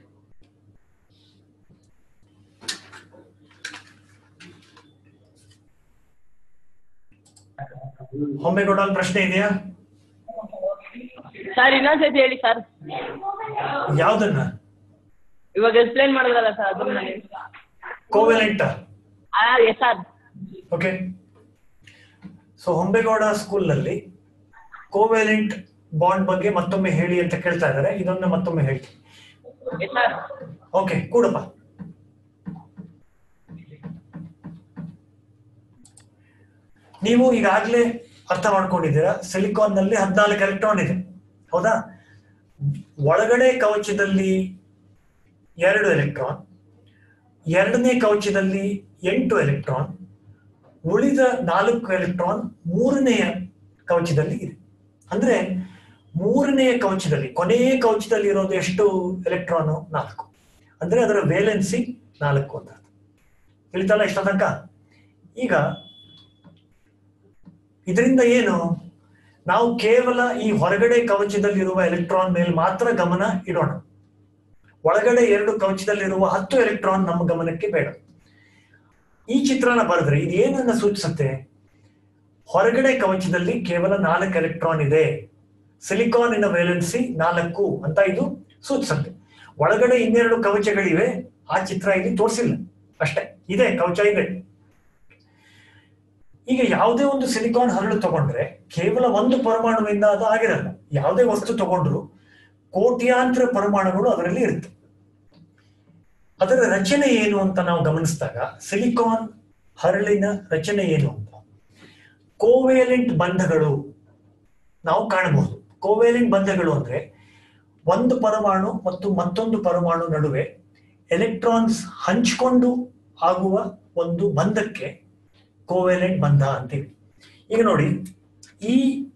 ಹೊಂಬೇಗೌಡ ಅಲ್ಲಿ ಪ್ರಶ್ನೆ ಇದೆಯಾ ಸರ್ ಇನ್ನೊಂದ್ಸತಿ ಹೇಳಿ ಸರ್ ಯಾವ್ದನ್ನ ಇವಾಗ ಎಕ್ಸ್ಪ್ಲೈನ್ ಮಾಡಿದ್ರಲ್ಲ ಸರ್ ಅದನ್ನ covalent yes sir okay so Hombegowda ಸ್ಕೂಲ್ನಲ್ಲಿ ಕೋವೆಲೆಂಟ್ ಬಾಂಡ್ ಬಗ್ಗೆ ಮತ್ತೊಮ್ಮೆ ಹೇಳಿ ಅಂತ ಕೇಳ್ತಾ ಇದ್ದಾರೆ ಇದನ್ನ ಮತ್ತೊಮ್ಮೆ ಹೇಳ್ತೀನಿ ಎಸ್ ಸರ್ ಓಕೆ ಕೂಡಪ್ಪ ನೀವು ಈಗಾಗಲೇ ಅರ್ಥ ಮಾಡ್ಕೊಂಡಿದ್ದೀರಾ ಸಿಲಿಕಾನ್ ನಲ್ಲಿ ಹದಿನಾಲ್ಕು ಎಲೆಕ್ಟ್ರಾನ್ ಇದೆ ಹೌದಾ ಒಳಗಡೆ ಕವಚದಲ್ಲಿ ಎರಡು ಎಲೆಕ್ಟ್ರಾನ್ ಎರಡನೇ ಕವಚದಲ್ಲಿ ಎಂಟು ಎಲೆಕ್ಟ್ರಾನ್ ಉಳಿದ ನಾಲ್ಕು ಎಲೆಕ್ಟ್ರಾನ್ ಮೂರನೆಯ ಕವಚದಲ್ಲಿ ಇದೆ ಅಂದ್ರೆ ಮೂರನೆಯ ಕವಚದಲ್ಲಿ ಕೊನೆಯ ಕವಚದಲ್ಲಿ ಇರೋದು ಎಷ್ಟು ಎಲೆಕ್ಟ್ರಾನ್ ನಾಲ್ಕು ಅಂದ್ರೆ ಅದರ ವೇಲೆನ್ಸಿ ನಾಲ್ಕು ಅಂತ ತಿಳಿತಲ್ಲ ಇಷ್ಟ ತನಕ ಈಗ ಇದರಿಂದ ಏನು ನಾವು ಕೇವಲ ಈ ಹೊರಗಡೆ ಕವಚದಲ್ಲಿರುವ ಎಲೆಕ್ಟ್ರಾನ್ ಮೇಲೆ ಮಾತ್ರ ಗಮನ ಇಡೋಣ ಒಳಗಡೆ ಎರಡು ಕವಚದಲ್ಲಿರುವ ಹತ್ತು ಎಲೆಕ್ಟ್ರಾನ್ ನಮ್ಮ ಗಮನಕ್ಕೆ ಬೇಡ ಈ ಚಿತ್ರನ ಬರೆದ್ರೆ ಇದು ಏನನ್ನ ಸೂಚಿಸುತ್ತೆ ಹೊರಗಡೆ ಕವಚದಲ್ಲಿ ಕೇವಲ ನಾಲ್ಕು ಎಲೆಕ್ಟ್ರಾನ್ ಇದೆ ಸಿಲಿಕಾನಿನ ವೇಲೆನ್ಸಿ ನಾಲ್ಕು ಅಂತ ಇದು ಸೂಚಿಸುತ್ತೆ ಒಳಗಡೆ ಇನ್ನೆರಡು ಕವಚಗಳಿವೆ ಆ ಚಿತ್ರ ಇಲ್ಲಿ ತೋರಿಸಿಲ್ಲ ಅಷ್ಟೇ ಇದೆ ಕವಚ ಇದೆ ಈಗ ಯಾವುದೇ ಒಂದು ಸಿಲಿಕಾನ್ ಹರಳು ತಗೊಂಡ್ರೆ ಕೇವಲ ಒಂದು ಪರಮಾಣುವಿಂದ ಅದು ಆಗಿರಲ್ಲ ಯಾವುದೇ ವಸ್ತು ತಗೊಂಡ್ರು ಕೋಟ್ಯಾಂತರ ಪರಮಾಣುಗಳು ಅದರಲ್ಲಿ ಇರುತ್ತೆ ಅದರ ರಚನೆ ಏನು ಅಂತ ನಾವು ಗಮನಿಸಿದಾಗ ಸಿಲಿಕಾನ್ ಹರಳಿನ ರಚನೆ ಏನು ಅಂತ ಕೋವೇಲೆಂಟ್ ಬಂಧಗಳು ನಾವು ಕಾಣಬಹುದು ಕೋವೇಲೆಂಟ್ ಬಂಧಗಳು ಅಂದ್ರೆ ಒಂದು ಪರಮಾಣು ಮತ್ತು ಮತ್ತೊಂದು ಪರಮಾಣು ನಡುವೆ ಎಲೆಕ್ಟ್ರಾನ್ಸ್ ಹಂಚಿಕೊಂಡು ಆಗುವ ಒಂದು ಬಂಧಕ್ಕೆ ಕೋವೆಲೆಂಟ್ ಬಂಧ ಅಂತೀವಿ ಈಗ ನೋಡಿ ಈ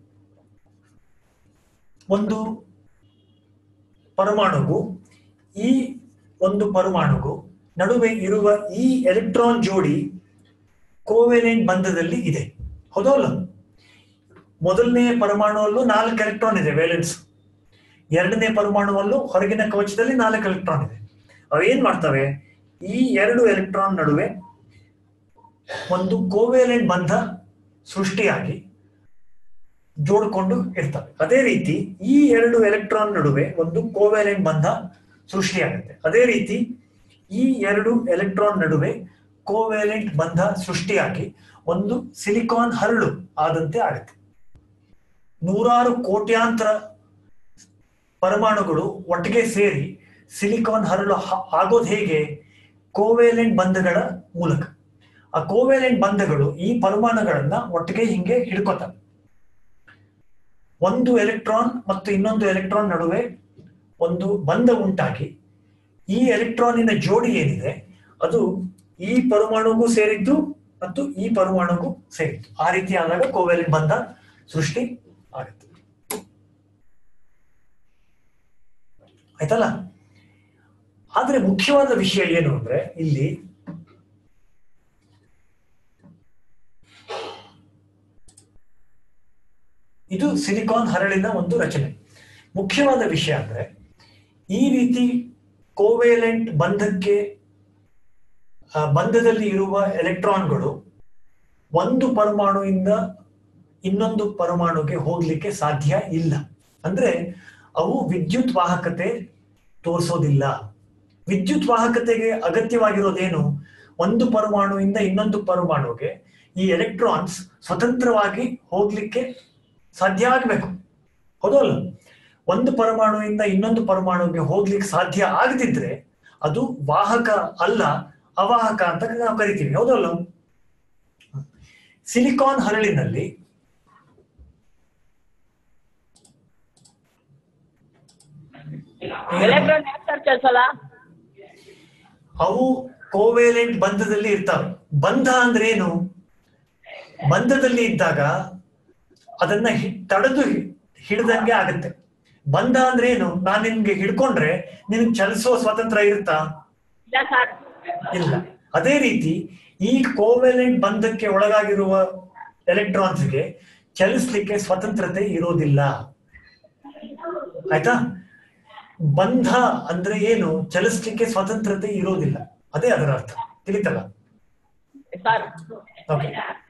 ಒಂದು ಪರಮಾಣುಗೂ ಈ ಒಂದು ಪರಮಾಣುಗೂ ನಡುವೆ ಇರುವ ಈ ಎಲೆಕ್ಟ್ರಾನ್ ಜೋಡಿ ಕೋವೆಲೆಂಟ್ ಬಂಧದಲ್ಲಿ ಇದೆ ಹೌದಲ್ಲ ಮೊದಲನೇ ಪರಮಾಣುವಲ್ಲೂ ನಾಲ್ಕು ಎಲೆಕ್ಟ್ರಾನ್ ಇದೆ ವೇಲೆನ್ಸ್ ಎರಡನೇ ಪರಮಾಣುವಲ್ಲೂ ಹೊರಗಿನ ಕವಚದಲ್ಲಿ ನಾಲ್ಕು ಎಲೆಕ್ಟ್ರಾನ್ ಇದೆ ಅವೇನ್ ಮಾಡ್ತವೆ ಈ ಎರಡು ಎಲೆಕ್ಟ್ರಾನ್ ನಡುವೆ ಒಂದು ಕೋವೆಲೆಂಟ್ ಬಂಧ ಸೃಷ್ಟಿಯಾಗಿ ಜೋಡ್ಕೊಂಡು ಇರ್ತವೆ ಅದೇ ರೀತಿ ಈ ಎರಡು ಎಲೆಕ್ಟ್ರಾನ್ ನಡುವೆ ಒಂದು ಕೋವೆಲೆಂಟ್ ಬಂಧ ಸೃಷ್ಟಿಯಾಗುತ್ತೆ ಅದೇ ರೀತಿ ಈ ಎರಡು ಎಲೆಕ್ಟ್ರಾನ್ ನಡುವೆ ಕೋವೆಲೆಂಟ್ ಬಂಧ ಸೃಷ್ಟಿಯಾಗಿ ಒಂದು ಸಿಲಿಕಾನ್ ಹರಳು ಆದಂತೆ ಆಗುತ್ತೆ ನೂರಾರು ಕೋಟ್ಯಾಂತರ ಪರಮಾಣುಗಳು ಒಟ್ಟಿಗೆ ಸೇರಿ ಸಿಲಿಕಾನ್ ಹರಳು ಹ- ಆಗೋದು ಹೇಗೆ ಕೋವೆಲೆಂಟ್ ಬಂಧಗಳ ಮೂಲಕ ಆ ಕೋವೆಲೆಂಟ್ ಬಂಧಗಳು ಈ ಪರಮಾಣುಗಳನ್ನ ಒಟ್ಟಿಗೆ ಹಿಂಗೆ ಹಿಡ್ಕೋತವೆ ಒಂದು ಎಲೆಕ್ಟ್ರಾನ್ ಮತ್ತು ಇನ್ನೊಂದು ಎಲೆಕ್ಟ್ರಾನ್ ನಡುವೆ ಒಂದು ಬಂಧ ಉಂಟಾಗಿ ಈ ಎಲೆಕ್ಟ್ರಾನಿನ ಜೋಡಿ ಏನಿದೆ ಅದು ಈ ಪರಮಾಣುಗೂ ಸೇರಿದ್ದು ಮತ್ತು ಈ ಪರಮಾಣುಗೂ ಸೇರಿದ್ದು ಆ ರೀತಿ ಆದಾಗ ಕೋವೆಲೆಂಟ್ ಬಂಧ ಸೃಷ್ಟಿ ಆಗುತ್ತೆ ಆಯ್ತಲ್ಲ ಆದ್ರೆ ಮುಖ್ಯವಾದ ವಿಷಯ ಏನು ಅಂದ್ರೆ ಇಲ್ಲಿ ಇದು ಸಿಲಿಕಾನ್ ಹರಳಿನ ಒಂದು ರಚನೆ ಮುಖ್ಯವಾದ ವಿಷಯ ಅಂದ್ರೆ ಈ ರೀತಿ ಕೋವೇಲೆಂಟ್ ಬಂಧಕ್ಕೆ ಆ, ಬಂಧದಲ್ಲಿ ಇರುವ ಎಲೆಕ್ಟ್ರಾನ್ಗಳು ಒಂದು ಪರಮಾಣುವಿಂದ ಇನ್ನೊಂದು ಪರಮಾಣುಗೆ ಹೋಗ್ಲಿಕ್ಕೆ ಸಾಧ್ಯ ಇಲ್ಲ ಅಂದ್ರೆ ಅವು ವಿದ್ಯುತ್ ವಾಹಕತೆ ತೋರಿಸೋದಿಲ್ಲ ವಿದ್ಯುತ್ ವಾಹಕತೆಗೆ ಅಗತ್ಯವಾಗಿರೋದೇನು ಒಂದು ಪರಮಾಣುವಿಂದ ಇನ್ನೊಂದು ಪರಮಾಣುಗೆ ಈ ಎಲೆಕ್ಟ್ರಾನ್ಸ್ ಸ್ವತಂತ್ರವಾಗಿ ಹೋಗ್ಲಿಕ್ಕೆ ಸಾಧ್ಯ ಆಗ್ಬೇಕು ಹೌದಲ್ಲ ಒಂದು ಪರಮಾಣುವಿಂದ ಇನ್ನೊಂದು ಪರಮಾಣುಗೆ ಹೋಗ್ಲಿಕ್ಕೆ ಸಾಧ್ಯ ಆಗದಿದ್ರೆ ಅದು ವಾಹಕ ಅಲ್ಲ ಅವಾಹಕ ಅಂತ ನಾವು ಕರಿತೀವಿ ಹೌದಲ್ಲ ಸಿಲಿಕಾನ್ ಹರಳಿನಲ್ಲಿ ಎಲೆಕ್ಟ್ರಾನ್ ಯಾಕೆ ಸರ್ ಚಲಿಸಲ್ಲ ಅವು ಕೋವೇಲೆಂಟ್ ಬಂಧದಲ್ಲಿ ಇರ್ತವೆ ಬಂಧ ಅಂದ್ರೆ ಏನು ಬಂಧದಲ್ಲಿ ಇದ್ದಾಗ ಅದನ್ನ ಹಿ- ತಡೆದು ಹಿ- ಹಿಡ್ದಂಗೆ ಆಗತ್ತೆ ಬಂಧ ಅಂದ್ರೆ ಏನು ನಾನ್ ನಿನ್ಗೆ ಹಿಡ್ಕೊಂಡ್ರೆ ನಿನಗೆ ಚಲಿಸುವ ಸ್ವತಂತ್ರ ಇರುತ್ತಾ ಇಲ್ಲ ಸರ್ ಇಲ್ಲ ಅದೇ ರೀತಿ ಈ ಕೋವೆಲೆಂಟ್ ಬಂಧಕ್ಕೆ ಒಳಗಾಗಿರುವ ಎಲೆಕ್ಟ್ರಾನ್ಸ್ಗೆ ಚಲಿಸ್ಲಿಕ್ಕೆ ಸ್ವತಂತ್ರತೆ ಇರೋದಿಲ್ಲ ಆಯ್ತಾ ಬಂಧ ಅಂದ್ರೆ ಏನು ಚಲಿಸ್ಲಿಕ್ಕೆ ಸ್ವತಂತ್ರತೆ ಇರೋದಿಲ್ಲ ಅದೇ ಅದರ ಅರ್ಥ ತಿಳಿತಲ್ಲ ಸರ್ ಓಕೆ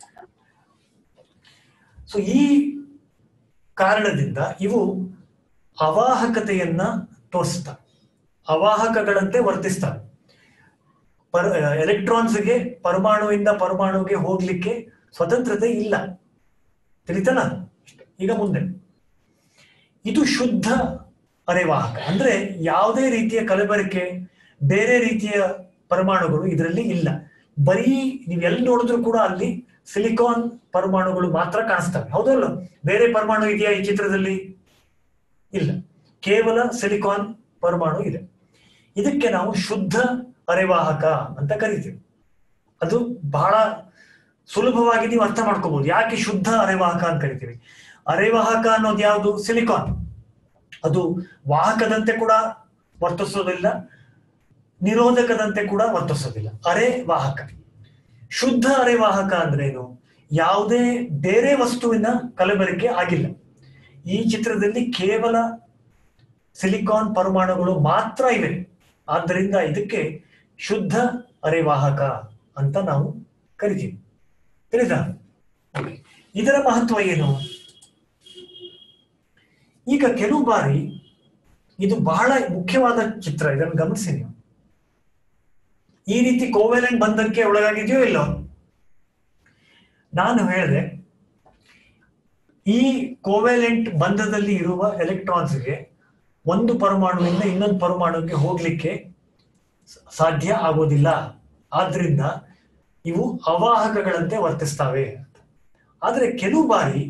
ಸೊ ಈ ಕಾರಣದಿಂದ ಇವು ಅವಾಹಕತೆಯನ್ನ ತೋರಿಸ್ತವೆ ಅವಾಹಕಗಳಂತೆ ವರ್ತಿಸ್ತವೆ ಪರ ಎಲೆಕ್ಟ್ರಾನ್ಸ್ಗೆ ಪರಮಾಣುವಿಂದ ಪರಮಾಣುಗೆ ಹೋಗ್ಲಿಕ್ಕೆ ಸ್ವತಂತ್ರತೆ ಇಲ್ಲ ತಿಳಿತಲ್ಲ ಈಗ ಮುಂದೆ ಇದು ಶುದ್ಧ ಅರೆವಾಹಕ ಅಂದ್ರೆ ಯಾವುದೇ ರೀತಿಯ ಕಲಬೆರಕೆ ಬೇರೆ ರೀತಿಯ ಪರಮಾಣುಗಳು ಇದರಲ್ಲಿ ಇಲ್ಲ ಬರೀ ನೀವು ಎಲ್ಲಿ ನೋಡಿದ್ರು ಕೂಡ ಅಲ್ಲಿ ಸಿಲಿಕಾನ್ ಪರಮಾಣುಗಳು ಮಾತ್ರ ಕಾಣಿಸ್ತವೆ ಹೌದಲ್ಲ ಬೇರೆ ಪರಮಾಣು ಇದೆಯಾ ಈ ಚಿತ್ರದಲ್ಲಿ ಇಲ್ಲ ಕೇವಲ ಸಿಲಿಕಾನ್ ಪರಮಾಣು ಇದೆ ಇದಕ್ಕೆ ನಾವು ಶುದ್ಧ ಅರೆವಾಹಕ ಅಂತ ಕರಿತೀವಿ ಅದು ಬಹಳ ಸುಲಭವಾಗಿ ನೀವು ಅರ್ಥ ಮಾಡ್ಕೋಬಹುದು ಯಾಕೆ ಶುದ್ಧ ಅರೆವಾಹಕ ಅಂತ ಕರಿತೀವಿ ಅರೆವಾಹಕ ಅನ್ನೋದು ಯಾವುದು ಸಿಲಿಕಾನ್ ಅದು ವಾಹಕದಂತೆ ಕೂಡ ವರ್ತಿಸೋದಿಲ್ಲ ನಿರೋಧಕದಂತೆ ಕೂಡ ವರ್ತಿಸೋದಿಲ್ಲ ಅರೆ ವಾಹಕ ಶುದ್ಧ ಅರೆವಾಹಕ ಅಂದ್ರೇನು ಯಾವುದೇ ಬೇರೆ ವಸ್ತುವಿನ ಕಲಬೆರಕೆ ಆಗಿಲ್ಲ ಈ ಚಿತ್ರದಲ್ಲಿ ಕೇವಲ ಸಿಲಿಕಾನ್ ಪರಮಾಣುಗಳು ಮಾತ್ರ ಇವೆ ಆದ್ದರಿಂದ ಇದಕ್ಕೆ ಶುದ್ಧ ಅರೆವಾಹಕ ಅಂತ ನಾವು ಕರಿತೀವಿ ತಿಳಿದ ಇದರ ಮಹತ್ವ ಏನು ಈಗ ಕೆಲವು ಬಾರಿ ಇದು ಬಹಳ ಮುಖ್ಯವಾದ ಚಿತ್ರ ಇದನ್ನು ಗಮನಿಸಿ ನೀವು ಈ ರೀತಿ ಕೋವೆಲೆಂಟ್ ಬಂಧಕ್ಕೆ ಒಳಗಾಗಿದೆಯೋ ಇಲ್ಲೋ ನಾನು ಹೇಳಿದೆ ಈ ಕೋವೆಲೆಂಟ್ ಬಂಧದಲ್ಲಿ ಇರುವ ಎಲೆಕ್ಟ್ರಾನ್ಸ್ಗೆ ಒಂದು ಪರಮಾಣುವಿಂದ ಇನ್ನೊಂದು ಪರಮಾಣುವಿಗೆ ಹೋಗ್ಲಿಕ್ಕೆ ಸ- ಸಾಧ್ಯ ಆಗೋದಿಲ್ಲ ಆದ್ರಿಂದ ಇವು ಅವಾಹಕಗಳಂತೆ ವರ್ತಿಸ್ತವೆ ಆದ್ರೆ ಕೆಲವು ಬಾರಿ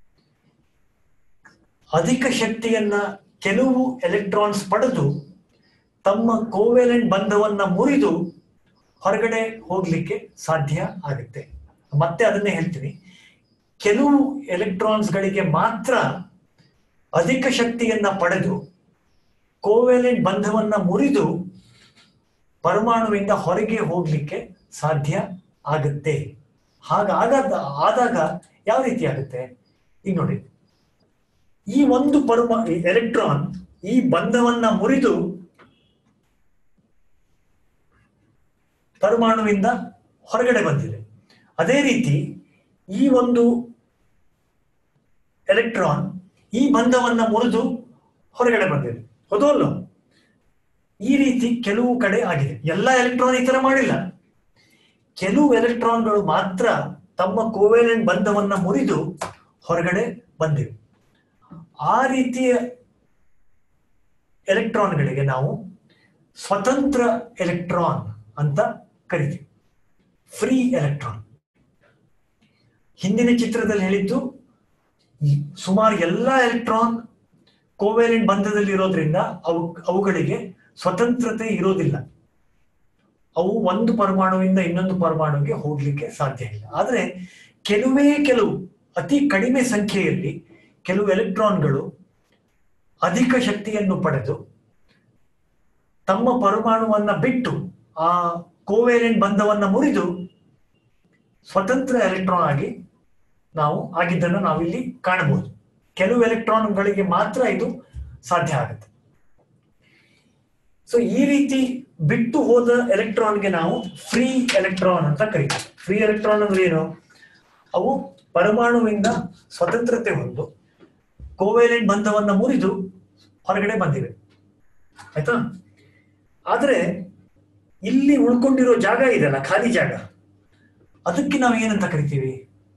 ಅಧಿಕ ಶಕ್ತಿಯನ್ನ ಕೆಲವು ಎಲೆಕ್ಟ್ರಾನ್ಸ್ ಪಡೆದು ತಮ್ಮ ಕೋವೆಲೆಂಟ್ ಬಂಧವನ್ನ ಮುರಿದು ಹೊರಗಡೆ ಹೋಗ್ಲಿಕ್ಕೆ ಸಾಧ್ಯ ಆಗುತ್ತೆ ಮತ್ತೆ ಅದನ್ನೇ ಹೇಳ್ತೀನಿ ಕೆಲವು ಎಲೆಕ್ಟ್ರಾನ್ಸ್ ಗಳಿಗೆ ಮಾತ್ರ ಅಧಿಕ ಶಕ್ತಿಯನ್ನ ಪಡೆದು ಕೋವೆಲೆಂಟ್ ಬಂಧವನ್ನ ಮುರಿದು ಪರಮಾಣುವಿಂದ ಹೊರಗೆ ಹೋಗ್ಲಿಕ್ಕೆ ಸಾಧ್ಯ ಆಗುತ್ತೆ ಹಾಗಾಗದ ಆದಾಗ ಯಾವ ರೀತಿ ಆಗುತ್ತೆ ಈಗ ನೋಡಿ ಈ ಒಂದು ಪರಮಾ ಎಲೆಕ್ಟ್ರಾನ್ ಈ ಬಂಧವನ್ನ ಮುರಿದು ಪರಮಾಣುವಿಂದ ಹೊರಗಡೆ ಬಂದಿದೆ ಅದೇ ರೀತಿ ಈ ಒಂದು ಎಲೆಕ್ಟ್ರಾನ್ ಈ ಬಂಧವನ್ನ ಮುರಿದು ಹೊರಗಡೆ ಬಂದಿದೆ ಹೌದಲ್ಲ ಈ ರೀತಿ ಕೆಲವು ಕಡೆ ಆಗಿದೆ ಎಲ್ಲ ಎಲೆಕ್ಟ್ರಾನ್ ಈ ತರ ಮಾಡಿಲ್ಲ ಕೆಲವು ಎಲೆಕ್ಟ್ರಾನ್ಗಳು ಮಾತ್ರ ತಮ್ಮ ಕೋವೆಲೆಂಟ್ ಬಂಧವನ್ನ ಮುರಿದು ಹೊರಗಡೆ ಬಂದಿವೆ ಆ ರೀತಿಯ ಎಲೆಕ್ಟ್ರಾನ್ಗಳಿಗೆ ನಾವು ಸ್ವತಂತ್ರ ಎಲೆಕ್ಟ್ರಾನ್ ಅಂತ ಕರಿತೀವಿ ಫ್ರೀ ಎಲೆಕ್ಟ್ರಾನ್ ಹಿಂದಿನ ಚಿತ್ರದಲ್ಲಿ ಹೇಳಿದ್ದು ಸುಮಾರು ಎಲ್ಲ ಎಲೆಕ್ಟ್ರಾನ್ ಕೋವೆಲೆಂಟ್ ಬಂಧದಲ್ಲಿ ಇರೋದ್ರಿಂದ ಅವು ಅವುಗಳಿಗೆ ಸ್ವತಂತ್ರತೆ ಇರೋದಿಲ್ಲ ಅವು ಒಂದು ಪರಮಾಣುವಿಂದ ಇನ್ನೊಂದು ಪರಮಾಣುವಿಗೆ ಹೋಗ್ಲಿಕ್ಕೆ ಸಾಧ್ಯ ಇಲ್ಲ ಆದ್ರೆ ಕೆಲವೇ ಕೆಲವು ಅತಿ ಕಡಿಮೆ ಸಂಖ್ಯೆಯಲ್ಲಿ ಕೆಲವು ಎಲೆಕ್ಟ್ರಾನ್ಗಳು ಅಧಿಕ ಶಕ್ತಿಯನ್ನು ಪಡೆದು ತಮ್ಮ ಪರಮಾಣುವನ್ನ ಬಿಟ್ಟು ಆ ಕೋವೆಲೆಂಟ್ ಬಂಧವನ್ನ ಮುರಿದು ಸ್ವತಂತ್ರ ಎಲೆಕ್ಟ್ರಾನ್ ಆಗಿ ನಾವು ಆಗಿದ್ದನ್ನು ನಾವಿಲ್ಲಿ ಕಾಣಬಹುದು ಕೆಲವು ಎಲೆಕ್ಟ್ರಾನ್ಗಳಿಗೆ ಮಾತ್ರ ಇದು ಸಾಧ್ಯ ಆಗುತ್ತೆ ಸೊ ಈ ರೀತಿ ಬಿಟ್ಟು ಹೋದ ಎಲೆಕ್ಟ್ರಾನ್ಗೆ ನಾವು ಫ್ರೀ ಎಲೆಕ್ಟ್ರಾನ್ ಅಂತ ಕರಿತೀವಿ ಫ್ರೀ ಎಲೆಕ್ಟ್ರಾನ್ ಅಂದ್ರೆ ಏನು ಅವು ಪರಮಾಣುವಿಂದ ಸ್ವತಂತ್ರತೆ ಹೊಂದು ಕೋವೆಲೆಂಟ್ ಬಂಧವನ್ನ ಮುರಿದು ಹೊರಗಡೆ ಬಂದಿವೆ ಆಯ್ತಾ ಆದ್ರೆ ಇಲ್ಲಿ ಉಳ್ಕೊಂಡಿರೋ ಜಾಗ ಇದೆಯಲ್ಲ ಖಾಲಿ ಜಾಗ ಅದಕ್ಕೆ ನಾವು ಏನಂತ ಕರಿತೀವಿ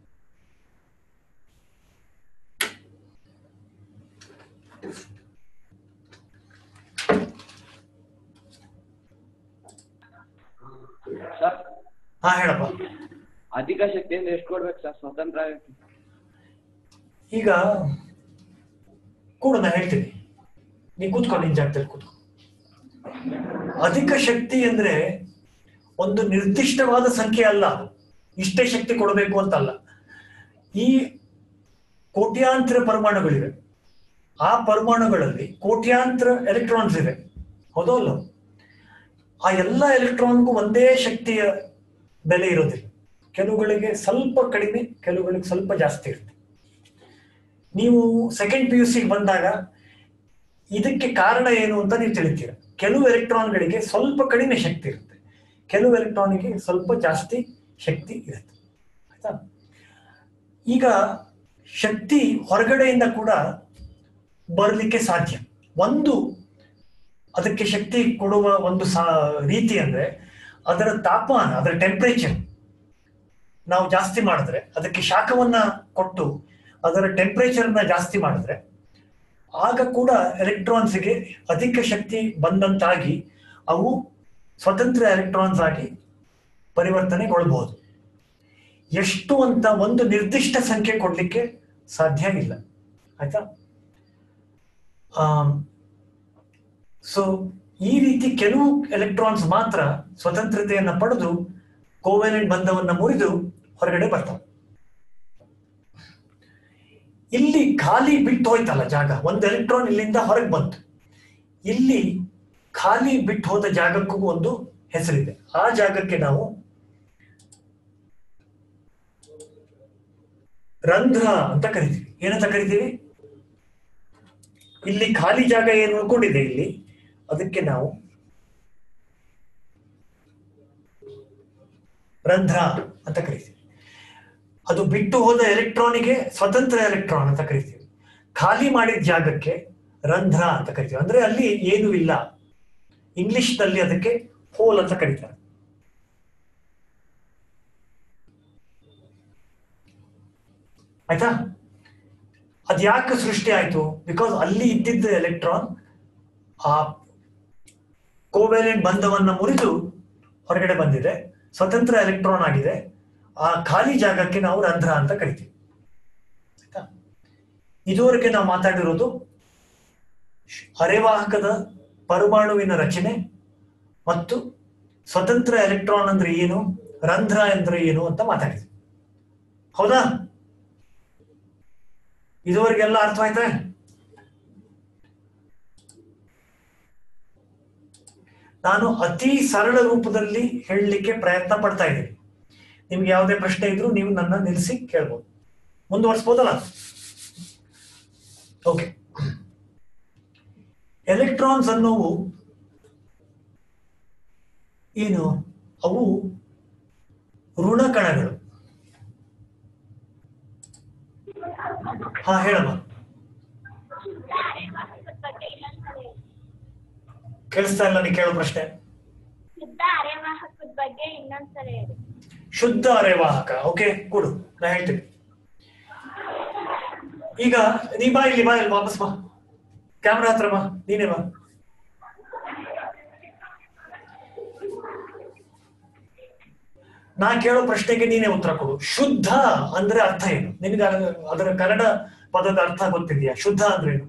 ಸರ್ ಹಾ ಹೇಳಪ್ಪ ಅಧಿಕ ಶಕ್ತಿಯಿಂದ ಎಷ್ಟು ಕೊಡ್ಬೇಕು ಸರ್ ಸ್ವತಂತ್ರ ಆಗಕ್ಕೆ? ಈಗ ಕೂಡ ನಾ ಹೇಳ್ತೀನಿ ನೀ ಕೂತ್ಕೊ ನಿನ್ ಜಾಗದಲ್ಲಿ ಕೂತ್ಕೊ ಅಧಿಕ ಶಕ್ತಿ ಅಂದ್ರೆ ಒಂದು ನಿರ್ದಿಷ್ಟವಾದ ಸಂಖ್ಯೆ ಅಲ್ಲ ಅದು. ಇಷ್ಟೇ ಶಕ್ತಿ ಕೊಡಬೇಕು ಅಂತಲ್ಲ ಈ ಕೋಟ್ಯಾಂತರ ಪರಮಾಣುಗಳಿವೆ ಆ ಪರಮಾಣುಗಳಲ್ಲಿ ಕೋಟ್ಯಾಂತರ ಎಲೆಕ್ಟ್ರಾನ್ಸ್ ಇವೆ ಹೌದೋ ಅಲ್ಲೋ ಆ ಎಲ್ಲ ಎಲೆಕ್ಟ್ರಾನ್ಗೂ ಒಂದೇ ಶಕ್ತಿಯ ಬೆಲೆ ಇರೋದಿಲ್ಲ ಕೆಲವುಗಳಿಗೆ ಸ್ವಲ್ಪ ಕಡಿಮೆ ಕೆಲವುಗಳಿಗೆ ಸ್ವಲ್ಪ ಜಾಸ್ತಿ ಇರುತ್ತೆ ನೀವು ಸೆಕೆಂಡ್ ಪಿ ಯು ಸಿಗೆ ಬಂದಾಗ ಇದಕ್ಕೆ ಕಾರಣ ಏನು ಅಂತ ನೀವು ತಿಳಿತೀರ ಕೆಲವು ಎಲೆಕ್ಟ್ರಾನ್ಗಳಿಗೆ ಸ್ವಲ್ಪ ಕಡಿಮೆ ಶಕ್ತಿ ಇರುತ್ತೆ ಕೆಲವು ಎಲೆಕ್ಟ್ರಾನಿಗೆ ಸ್ವಲ್ಪ ಜಾಸ್ತಿ ಶಕ್ತಿ ಇರುತ್ತೆ ಆಯ್ತಾ ಈಗ ಶಕ್ತಿ ಹೊರಗಡೆಯಿಂದ ಕೂಡ ಬರಲಿಕ್ಕೆ ಸಾಧ್ಯ ಒಂದು ಅದಕ್ಕೆ ಶಕ್ತಿ ಕೊಡುವ ಒಂದು ಸಾ ರೀತಿ ಅಂದ್ರೆ ಅದರ ತಾಪಮಾನ ಅದರ ಟೆಂಪರೇಚರ್ ನಾವು ಜಾಸ್ತಿ ಮಾಡಿದ್ರೆ ಅದಕ್ಕೆ ಶಾಖವನ್ನ ಕೊಟ್ಟು ಅದರ ಟೆಂಪರೇಚರ್ನ ಜಾಸ್ತಿ ಮಾಡಿದ್ರೆ ಆಗ ಕೂಡ ಎಲೆಕ್ಟ್ರಾನ್ಸ್ಗೆ ಅಧಿಕ ಶಕ್ತಿ ಬಂದಂತಾಗಿ ಅವು ಸ್ವತಂತ್ರ ಎಲೆಕ್ಟ್ರಾನ್ಸ್ ಆಗಿ ಪರಿವರ್ತನೆಗೊಳ್ಬಹುದು ಎಷ್ಟು ಅಂತ ಒಂದು ನಿರ್ದಿಷ್ಟ ಸಂಖ್ಯೆ ಕೊಡ್ಲಿಕ್ಕೆ ಸಾಧ್ಯ ಇಲ್ಲ ಆಯ್ತಾ ಸೊ ಈ ರೀತಿ ಕೆಲವು ಎಲೆಕ್ಟ್ರಾನ್ಸ್ ಮಾತ್ರ ಸ್ವತಂತ್ರತೆಯನ್ನ ಪಡೆದು ಕೋವೆಲೆಂಟ್ ಬಂಧವನ್ನ ಮುರಿದು ಹೊರಗಡೆ ಬರ್ತಾವೆ ಇಲ್ಲಿ ಖಾಲಿ ಬಿಟ್ಟು ಹೋಯ್ತಲ್ಲ ಜಾಗ ಒಂದು ಎಲೆಕ್ಟ್ರಾನ್ ಇಲ್ಲಿಂದ ಹೊರಗೆ ಬಂತು ಇಲ್ಲಿ ಖಾಲಿ ಬಿಟ್ಟು ಹೋದ ಜಾಗಕ್ಕೂ ಒಂದು ಹೆಸರಿದೆ ಆ ಜಾಗಕ್ಕೆ ನಾವು ರಂಧ್ರ ಅಂತ ಕರಿತೀವಿ ಏನಂತ ಕರಿತೀವಿ ಇಲ್ಲಿ ಖಾಲಿ ಜಾಗ ಏನು ಉಳ್ಕೊಂಡಿದೆ ಇಲ್ಲಿ ಅದಕ್ಕೆ ನಾವು ರಂಧ್ರ ಅಂತ ಕರಿತೀವಿ ಅದು ಬಿಟ್ಟು ಹೋದ ಎಲೆಕ್ಟ್ರಾನಿಗೆ ಸ್ವತಂತ್ರ ಎಲೆಕ್ಟ್ರಾನ್ ಅಂತ ಕರಿತೀವಿ ಖಾಲಿ ಮಾಡಿದ ಜಾಗಕ್ಕೆ ರಂಧ್ರ ಅಂತ ಕರಿತೀವಿ ಅಂದ್ರೆ ಅಲ್ಲಿ ಏನು ಇಲ್ಲ ಇಂಗ್ಲಿಷ್ ನಲ್ಲಿ ಅದಕ್ಕೆ ಹೋಲ್ ಅಂತ ಕರೀತಾರೆ ಆಯ್ತಾ ಅದ್ ಯಾಕೆ ಸೃಷ್ಟಿ ಆಯ್ತು ಬಿಕಾಸ್ ಅಲ್ಲಿ ಇದ್ದಿದ್ದ ಎಲೆಕ್ಟ್ರಾನ್ ಆ ಕೋವೆಲೆಂಟ್ ಬಂಧವನ್ನ ಮುರಿದು ಹೊರಗಡೆ ಬಂದಿದೆ ಸ್ವತಂತ್ರ ಎಲೆಕ್ಟ್ರಾನ್ ಆಗಿದೆ ಆ ಖಾಲಿ ಜಾಗಕ್ಕೆ ನಾವು ರಂಧ್ರ ಅಂತ ಕರಿತೀವಿ ಆಯ್ತಾ ಇದುವರೆಗೆ ನಾವು ಮಾತಾಡಿರೋದು ಶ್- ಅರೆವಾಹಕದ ಪರಮಾಣುವಿನ ರಚನೆ ಮತ್ತು ಸ್ವತಂತ್ರ ಎಲೆಕ್ಟ್ರಾನ್ ಅಂದ್ರೆ ಏನು ರಂಧ್ರ ಅಂದ್ರೆ ಏನು ಅಂತ ಮಾತಾಡಿದ್ವಿ ಹೌದಾ ಇದುವರೆಗೆಲ್ಲ ಅರ್ಥ ಆಯ್ತಾ ನಾನು ಅತಿ ಸರಳ ರೂಪದಲ್ಲಿ ಹೇಳಲಿಕ್ಕೆ ಪ್ರಯತ್ನ ಪಡ್ತಾ ಇದ್ದೀನಿ ನಿಮ್ಗೆ ಯಾವುದೇ ಪ್ರಶ್ನೆ ಇದ್ರೂ ನೀವು ನನ್ನ ನಿಲ್ಲಿಸಿ ಕೇಳ್ಬೋದು ಮುಂದುವರಿಸ್ಬೋದಲ್ಲ ಓಕೆ ಎಲೆಕ್ಟ್ರಾನ್ಸ್ ಅನ್ನೋವು ಏನು ಅವು ಋಣ ಕಣಗಳು ಹಾ ಹೇಳಮ್ಮ ಕೇಳಿಸ್ತಾ ಇಲ್ಲ ನೀ ಕೇಳೋ ಪ್ರಶ್ನೆ ಶುದ್ಧ ಅರೆವಾಹಕದ ಬಗ್ಗೆ ಇನ್ನೊಂದ್ಸಲ ಹೇಳಿ ಶುದ್ಧ ಅರೆವಾಹಕ ಓಕೆ ಕೊಡು ನಾ ಹೇಳ್ತೀನಿ ಈಗ ನೀ ಬಾ ಇಲ್ಲಿ ಬಾ ಇಲ್ಲಿ ವಾಪಸ್ ಬಾ ಕ್ಯಾಮ್ರಾ ಹತ್ರ ಬಾ ನೀನೇ ಬಾ ನಾ ಕೇಳೋ ಪ್ರಶ್ನೆಗೆ ನೀನೇ ಉತ್ತರ ಕೊಡು ಶುದ್ಧ ಅಂದ್ರೆ ಅರ್ಥ ಏನು ನಿನಗೆ ಅದ- ಅದರ ಕನ್ನಡ ಪದದ ಅರ್ಥ ಗೊತ್ತಿದೆಯಾ ಶುದ್ಧ ಅಂದ್ರೇನು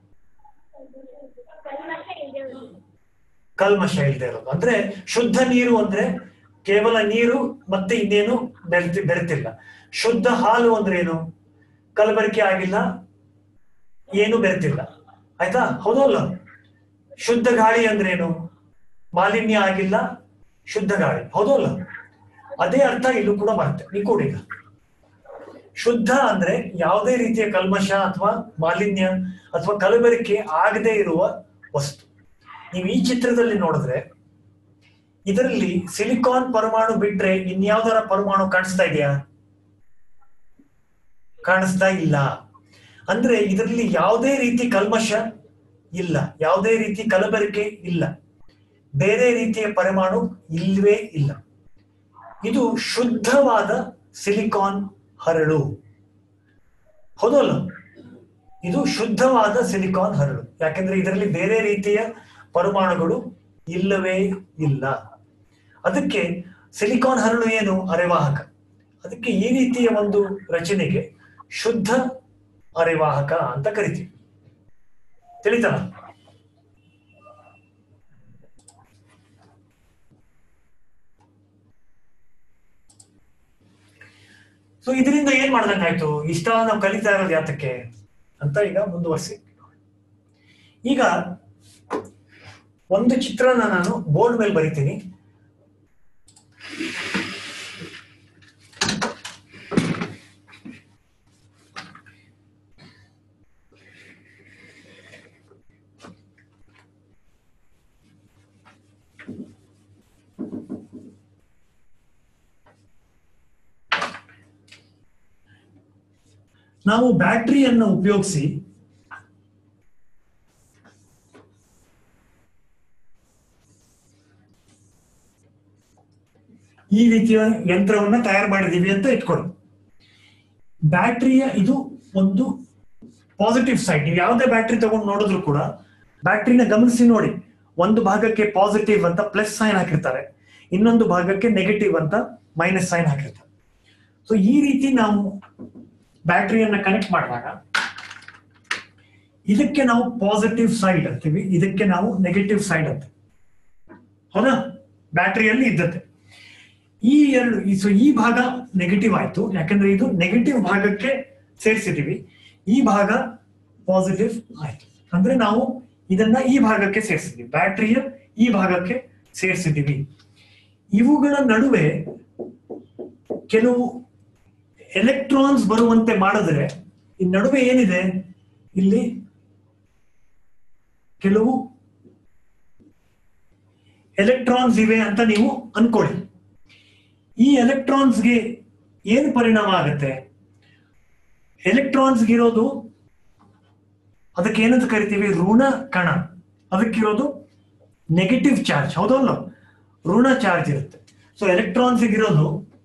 ಕಲ್ಮಶ ಇಲ್ದೇ ಇರೋದು. ಕಲ್ಮಶ ಇಲ್ಲದೆ ಇರೋದು ಅಂದ್ರೆ ಶುದ್ಧ ನೀರು ಅಂದ್ರೆ ಕೇವಲ ನೀರು ಮತ್ತೆ ಇನ್ನೇನು ಬೆರೆತಿ ಬೆರೆತಿಲ್ಲ ಶುದ್ಧ ಹಾಲು ಅಂದ್ರೆ ಏನು ಕಲಬೆರಕೆ ಆಗಿಲ್ಲ ಏನು ಬೆರೆತಿಲ್ಲ ಆಯ್ತಾ ಹೌದಲ್ಲ ಶುದ್ಧ ಗಾಳಿ ಅಂದ್ರೆ ಏನು ಮಾಲಿನ್ಯ ಆಗಿಲ್ಲ ಶುದ್ಧ ಗಾಳಿ ಹೌದಲ್ಲ ಅದೇ ಅರ್ಥ ಇಲ್ಲೂ ಕೂಡ ಬರುತ್ತೆ ನೀವು ಕೊಡಿ ಈಗ ಶುದ್ಧ ಅಂದ್ರೆ ಯಾವುದೇ ರೀತಿಯ ಕಲ್ಮಶ ಅಥವಾ ಮಾಲಿನ್ಯ ಅಥವಾ ಕಲಬೆರಕೆ ಆಗದೆ ಇರುವ ವಸ್ತು ನೀವು ಈ ಚಿತ್ರದಲ್ಲಿ ನೋಡಿದ್ರೆ ಇದರಲ್ಲಿ ಸಿಲಿಕಾನ್ ಪರಮಾಣು ಬಿಟ್ರೆ ಇನ್ಯಾವ್ದಾರ ಪರಮಾಣು ಕಾಣಿಸ್ತಾ ಇದೆಯಾ ಕಾಣಿಸ್ತಾ ಇಲ್ಲ ಅಂದ್ರೆ ಇದರಲ್ಲಿ ಯಾವುದೇ ರೀತಿ ಕಲ್ಮಶ ಇಲ್ಲ ಯಾವುದೇ ರೀತಿ ಕಲಬೆರಕೆ ಇಲ್ಲ ಬೇರೆ ರೀತಿಯ ಪರಮಾಣು ಇಲ್ಲವೇ ಇಲ್ಲ ಇದು ಶುದ್ಧವಾದ ಸಿಲಿಕಾನ್ ಹರಳು ಹೌದಲ್ಲ ಇದು ಶುದ್ಧವಾದ ಸಿಲಿಕಾನ್ ಹರಳು ಯಾಕೆಂದ್ರೆ ಇದರಲ್ಲಿ ಬೇರೆ ರೀತಿಯ ಪರಮಾಣುಗಳು ಇಲ್ಲವೇ ಇಲ್ಲ ಅದಕ್ಕೆ ಸಿಲಿಕಾನ್ ಹರಳು ಏನು ಅರೆವಾಹಕ ಅದಕ್ಕೆ ಈ ರೀತಿಯ ಒಂದು ರಚನೆಗೆ ಶುದ್ಧ ಅರೆವಾಹಕ ಅಂತ ಕರಿತೀವಿ ತಿಳಿತಾ ಸೊ ಇದರಿಂದ ಏನ್ ಮಾಡ್ದಂಗಾಯ್ತು ಇಷ್ಟ ನಾವು ಕಲಿತಾ ಇರೋದು ಯಾತಕ್ಕೆ ಅಂತ ಈಗ ಮುಂದುವರಿಸಿ ಈಗ ಒಂದು ಚಿತ್ರನ ನಾನು ಬೋರ್ಡ್ ಮೇಲೆ ಬರಿತೀನಿ ನಾವು ಬ್ಯಾಟ್ರಿಯನ್ನು ಉಪಯೋಗಿಸಿ ಈ ರೀತಿಯ ಯಂತ್ರವನ್ನ ತಯಾರು ಮಾಡಿದೀವಿ ಅಂತ ಇಟ್ಕೊಳ್ಳಿ ಬ್ಯಾಟ್ರಿಯ ಇದು ಒಂದು ಪಾಸಿಟಿವ್ ಸೈಡ್ ನೀವು ಯಾವುದೇ ಬ್ಯಾಟ್ರಿ ತಗೊಂಡು ನೋಡಿದ್ರು ಕೂಡ ಬ್ಯಾಟ್ರಿನ ಗಮನಿಸಿ ನೋಡಿ ಒಂದು ಭಾಗಕ್ಕೆ ಪಾಸಿಟಿವ್ ಅಂತ ಪ್ಲಸ್ ಸೈನ್ ಹಾಕಿರ್ತಾರೆ ಇನ್ನೊಂದು ಭಾಗಕ್ಕೆ ನೆಗೆಟಿವ್ ಅಂತ ಮೈನಸ್ ಸೈನ್ ಹಾಕಿರ್ತಾರೆ ಸೊ ಈ ರೀತಿ ನಾವು ಬ್ಯಾಟ್ರಿಯನ್ನ ಕನೆಕ್ಟ್ ಮಾಡಿದಾಗ ಇದಕ್ಕೆ ನಾವು ಪಾಸಿಟಿವ್ ಸೈಡ್ ಅಂತೀವಿ ಇದಕ್ಕೆ ನಾವು ನೆಗೆಟಿವ್ ಸೈಡ್ ಅಂತೀವಿ ಹೌದಾ ಬ್ಯಾಟ್ರಿಯಲ್ಲಿ ಇದ್ದತೆ ಈ ಎರಡು ಈ ಸೊ ಈ ಭಾಗ ನೆಗೆಟಿವ್ ಆಯ್ತು ಯಾಕಂದ್ರೆ ಇದು ನೆಗೆಟಿವ್ ಭಾಗಕ್ಕೆ ಸೇರಿಸಿದೀವಿ ಈ ಭಾಗ ಪಾಸಿಟಿವ್ ಆಯ್ತು ಅಂದ್ರೆ ನಾವು ಇದನ್ನ ಈ ಭಾಗಕ್ಕೆ ಸೇರಿಸಿದೀವಿ ಬ್ಯಾಟ್ರಿಯ ಈ ಭಾಗಕ್ಕೆ ಸೇರಿಸಿದೀವಿ ಇವುಗಳ ನಡುವೆ ಕೆಲವು ಎಲೆಕ್ಟ್ರಾನ್ಸ್ ಬರುವಂತೆ ಮಾಡಿದ್ರೆ ಈ ನಡುವೆ ಏನಿದೆ ಇಲ್ಲಿ ಕೆಲವು ಎಲೆಕ್ಟ್ರಾನ್ಸ್ ಇವೆ ಅಂತ ನೀವು ಅನ್ಕೊಳ್ಳಿ ಈ ಎಲೆಕ್ಟ್ರಾನ್ಸ್ಗೆ ಏನು ಪರಿಣಾಮ ಆಗುತ್ತೆ ಎಲೆಕ್ಟ್ರಾನ್ಸ್ ಇರೋದು ಅದಕ್ಕೆ ಏನಂತ ಕರಿತೀವಿ ಋಣ ಕಣ ಅದಕ್ಕಿರೋದು ನೆಗೆಟಿವ್ ಚಾರ್ಜ್ ಹೌದಲ್ಲ ಋಣ ಚಾರ್ಜ್ ಇರುತ್ತೆ ಸೊ ಎಲೆಕ್ಟ್ರಾನ್ಸ್ ಇರೋದು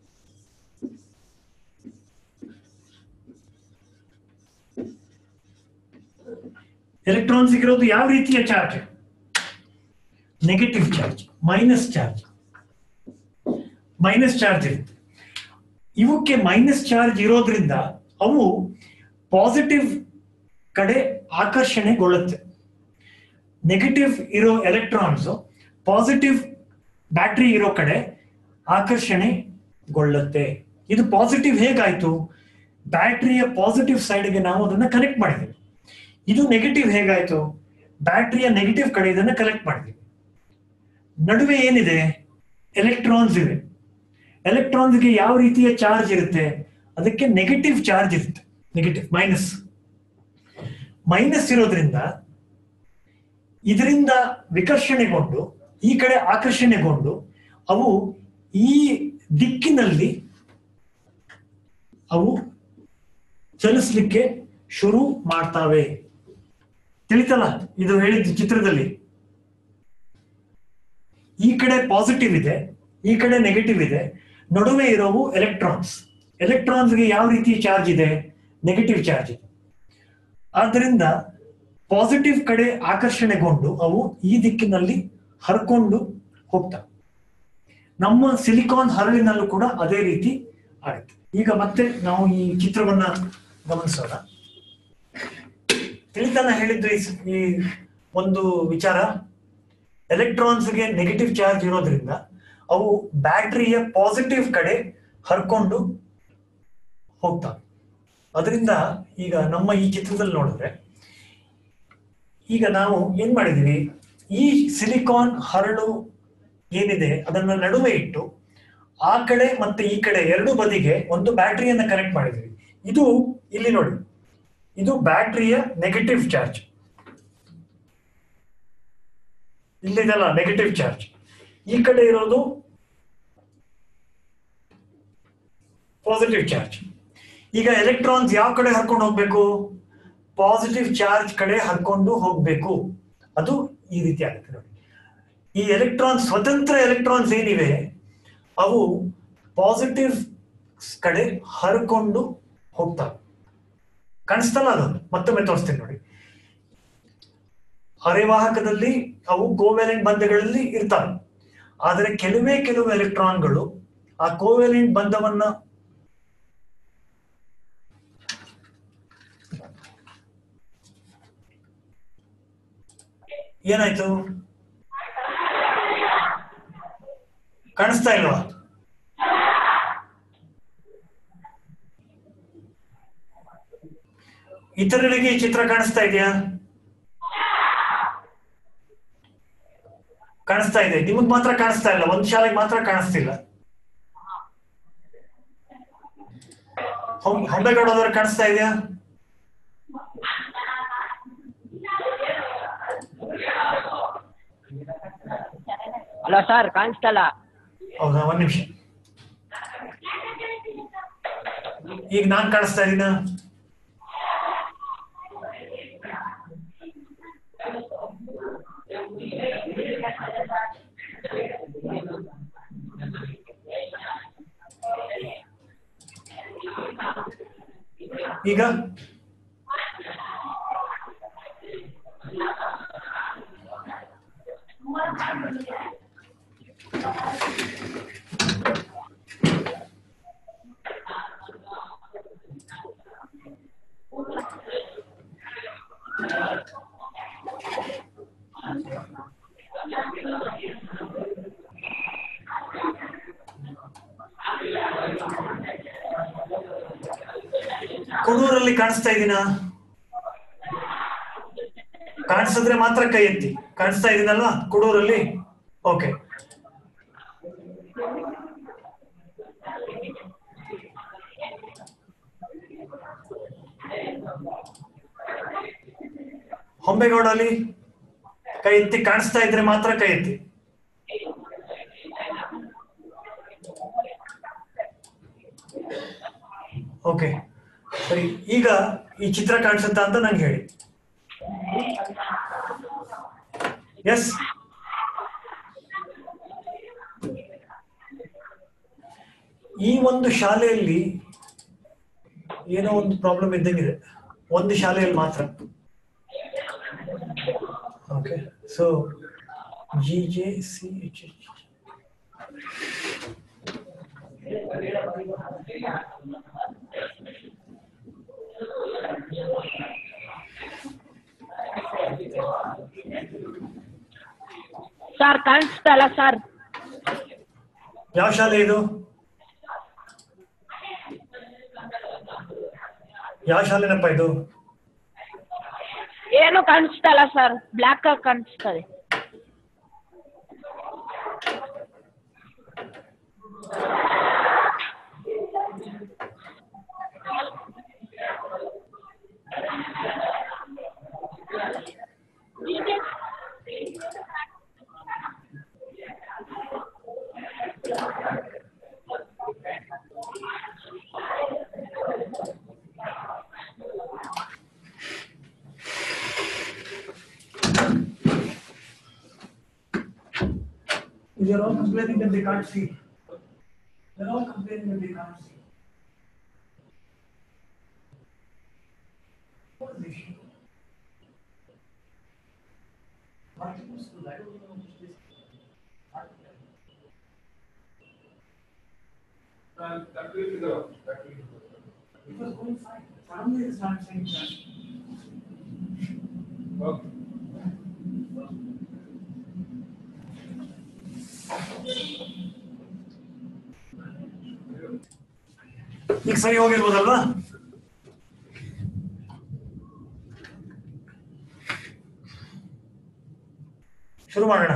ಎಲೆಕ್ಟ್ರಾನ್ಸ್ ಇರೋದು ಯಾವ ರೀತಿಯ charge negative charge minus charge minus charge ಇರುತ್ತೆ ಇವಕ್ಕೆ ಮೈನಸ್ ಚಾರ್ಜ್ ಇರೋದ್ರಿಂದ ಅವು ಪಾಸಿಟಿವ್ ಕಡೆ ಆಕರ್ಷಣೆಗೊಳ್ಳುತ್ತೆ ನೆಗೆಟಿವ್ ಇರೋ ಎಲೆಕ್ಟ್ರಾನ್ಸ್ ಪಾಸಿಟಿವ್ ಬ್ಯಾಟ್ರಿ ಇರೋ ಕಡೆ ಆಕರ್ಷಣೆಗೊಳ್ಳುತ್ತೆ ಇದು ಪಾಸಿಟಿವ್ ಹೇಗಾಯ್ತು ಬ್ಯಾಟ್ರಿಯ ಪಾಸಿಟಿವ್ ಸೈಡ್ಗೆ ನಾವು ಅದನ್ನ ಕನೆಕ್ಟ್ ಮಾಡಿದ್ದೀವಿ ಇದು ನೆಗೆಟಿವ್ ಹೇಗಾಯ್ತು ಬ್ಯಾಟ್ರಿಯ ನೆಗೆಟಿವ್ ಕಡೆ ಇದನ್ನ ಕನೆಕ್ಟ್ ಮಾಡಿದ್ದೀವಿ ನಡುವೆ ಏನಿದೆ ಎಲೆಕ್ಟ್ರಾನ್ಸ್ ಇವೆ ಎಲೆಕ್ಟ್ರಾನ್ಸ್ಗೆ ಯಾವ ರೀತಿಯ ಚಾರ್ಜ್ ಇರುತ್ತೆ ಅದಕ್ಕೆ ನೆಗೆಟಿವ್ ಚಾರ್ಜ್ ಇರುತ್ತೆ ನೆಗೆಟಿವ್ ಮೈನಸ್ ಮೈನಸ್ ಇರೋದ್ರಿಂದ ಇದರಿಂದ ವಿಕರ್ಷಣೆಗೊಂಡು ಈ ಕಡೆ ಆಕರ್ಷಣೆಗೊಂಡು ಅವು ಈ ದಿಕ್ಕಿನಲ್ಲಿ ಅವು ಚಲಿಸ್ಲಿಕ್ಕೆ ಶುರು ಮಾಡ್ತಾವೆ ತಿಳಿತಲ್ಲ ಇದು ಹೇಳಿದ್ದು ಚಿತ್ರದಲ್ಲಿ ಈ ಕಡೆ ಪಾಸಿಟಿವ್ ಇದೆ ಈ ಕಡೆ ನೆಗೆಟಿವ್ ಇದೆ ನಡುವೆ ಇರೋವು ಎಲೆಕ್ಟ್ರಾನ್ಸ್ ಎಲೆಕ್ಟ್ರಾನ್ಸ್ಗೆ ಯಾವ ರೀತಿ ಚಾರ್ಜ್ ಇದೆ ನೆಗೆಟಿವ್ ಚಾರ್ಜ್ ಇದೆ ಆದ್ದರಿಂದ ಪಾಸಿಟಿವ್ ಕಡೆ ಆಕರ್ಷಣೆಗೊಂಡು ಅವು ಈ ದಿಕ್ಕಿನಲ್ಲಿ ಹರ್ಕೊಂಡು ಹೋಗ್ತವೆ ನಮ್ಮ ಸಿಲಿಕಾನ್ ಹರಳಿನಲ್ಲೂ ಕೂಡ ಅದೇ ರೀತಿ ಆಗುತ್ತೆ ಈಗ ಮತ್ತೆ ನಾವು ಈ ಚಿತ್ರವನ್ನ ಗಮನಿಸೋಣ ತಿಳಿತನ ಹೇಳಿದ್ದು ಈ ಸ- ಈ ಒಂದು ವಿಚಾರ ಎಲೆಕ್ಟ್ರಾನ್ಸ್ಗೆ ನೆಗೆಟಿವ್ ಚಾರ್ಜ್ ಇರೋದ್ರಿಂದ ಅವು ಬ್ಯಾಟರಿಯ ಪಾಸಿಟಿವ್ ಕಡೆ ಹರ್ಕೊಂಡು ಹೋಗ್ತವೆ ಅದರಿಂದ ಈಗ ನಮ್ಮ ಈ ಚಿತ್ರದಲ್ಲಿ ನೋಡಿದ್ರೆ ಈಗ ನಾವು ಏನ್ ಮಾಡಿದೀವಿ ಈ ಸಿಲಿಕಾನ್ ಹರಳು ಏನಿದೆ ಅದನ್ನ ನಡುವೆ ಇಟ್ಟು ಆ ಕಡೆ ಮತ್ತೆ ಈ ಕಡೆ ಎರಡು ಬದಿಗೆ ಒಂದು ಬ್ಯಾಟರಿಯನ್ನ ಕನೆಕ್ಟ್ ಮಾಡಿದ್ವಿ ಇದು ಇಲ್ಲಿ ನೋಡಿ ಇದು ಬ್ಯಾಟರಿಯ ನೆಗೆಟಿವ್ ಚಾರ್ಜ್ ಇಲ್ಲಿದೆಲ್ಲ ನೆಗೆಟಿವ್ ಚಾರ್ಜ್ ಈ ಕಡೆ ಇರೋದು ಪಾಸಿಟಿವ್ ಚಾರ್ಜ್ ಈಗ ಎಲೆಕ್ಟ್ರಾನ್ಸ್ ಯಾವ ಕಡೆ ಹರ್ಕೊಂಡು ಹೋಗ್ಬೇಕು ಪಾಸಿಟಿವ್ ಚಾರ್ಜ್ ಕಡೆ ಹರ್ಕೊಂಡು ಹೋಗ್ಬೇಕು ಅದು ಈ ರೀತಿ ಆಗುತ್ತೆ ನೋಡಿ ಈ ಎಲೆಕ್ಟ್ರಾನ್ ಸ್ವತಂತ್ರ ಎಲೆಕ್ಟ್ರಾನ್ಸ್ ಏನಿವೆ ಅವು ಪಾಸಿಟಿವ್ ಕಡೆ ಹರ್ಕೊಂಡು ಹೋಗ್ತವೆ ಕಾಣಿಸ್ತಲ್ಲ ಅದು ಮತ್ತೊಮ್ಮೆ ತೋರಿಸ್ತೀನಿ ನೋಡಿ ಅರೆವಾಹಕದಲ್ಲಿ ಅವು ಕೋವೆಲೆಂಟ್ ಬಂಧಗಳಲ್ಲಿ ಇರ್ತವೆ ಆದರೆ ಕೆಲವೇ ಕೆಲವು ಎಲೆಕ್ಟ್ರಾನ್ಗಳು ಆ ಕೋವೆಲೆಂಟ್ ಬಂಧವನ್ನ ಏನಾಯ್ತು ಕಾಣಿಸ್ತಾ ಇಲ್ವಾ ಇತರರಿಗೆ ಈ ಚಿತ್ರ ಕಾಣಿಸ್ತಾ ಇದೆಯಾ ಕಾಣಿಸ್ತಾ ಇದೆ ನಿಮಗ್ ಮಾತ್ರ ಕಾಣಿಸ್ತಾ ಇಲ್ಲ ಒಂದ್ ಶಾಲೆಗೆ ಮಾತ್ರ ಕಾಣಿಸ್ತಿಲ್ಲ ಹೊಂ- ಹೊಂಬೇಗೌಡದವ್ರು ಕಾಣಿಸ್ತಾ ಇದೆಯಾ ಅಲ್ಲ ಸರ್ ಕಾಣಿಸ್ತಲ್ಲ ಹೌದಾ ಒಂದ್ ನಿಮಿಷ ಈಗ ನಾನ್ ಕಾಣಿಸ್ತಾ ಇದೀನ ಈಗ ಕುಡೂರಲ್ಲಿ ಕಾಣಿಸ್ತಾ ಇದೀನಾ ಕಾಣಿಸಿದ್ರೆ ಮಾತ್ರ ಕೈ ಎತ್ತಿ ಕಾಣಿಸ್ತಾ ಇದೀನಲ್ವಾ ಕುಡೂರಲ್ಲಿ ಓಕೆ ಹೊಂಬೇಗೌಡಲ್ಲಿ ಕೈ ಎತ್ತಿ ಕಾಣಿಸ್ತಾ ಇದ್ರೆ ಮಾತ್ರ ಕೈ ಎತ್ತಿ ಓಕೆ ಸರಿ ಈಗ ಈ ಚಿತ್ರ ಕಾಣಿಸುತ್ತಾ ಅಂತ ನಂಗೆ ಹೇಳಿ ಎಸ್ ಈ ಒಂದು ಶಾಲೆಯಲ್ಲಿ ಏನೋ ಒಂದು ಪ್ರಾಬ್ಲಮ್ ಇದ್ದಂಗಿದೆ ಒಂದು ಶಾಲೆಯಲ್ಲಿ ಮಾತ್ರ okay so G J C H H sir ಕಾಣಿಸ್ತಲ್ಲ ಸರ್ ಯಾವ ಶಾಲೆ ಇದು ಯಾವ ಶಾಲೆನಪ್ಪ ಇದು ಏನು ಕಾಣಿಸ್ತಲ್ಲ ಸರ್ ಬ್ಲ್ಯಾಕ್ ಆಗಿ ಕಾಣಿಸ್ತದೆ They're all complaining that they can't see. They're all complaining that they can't see. What is the issue? Multiple school, I don't know which is. It was going fine. Suddenly it started saying that. ಈಗ ಸರಿ ಹೋಗಿರ್ಬೋದಲ್ವಾ ಶುರು ಮಾಡೋಣ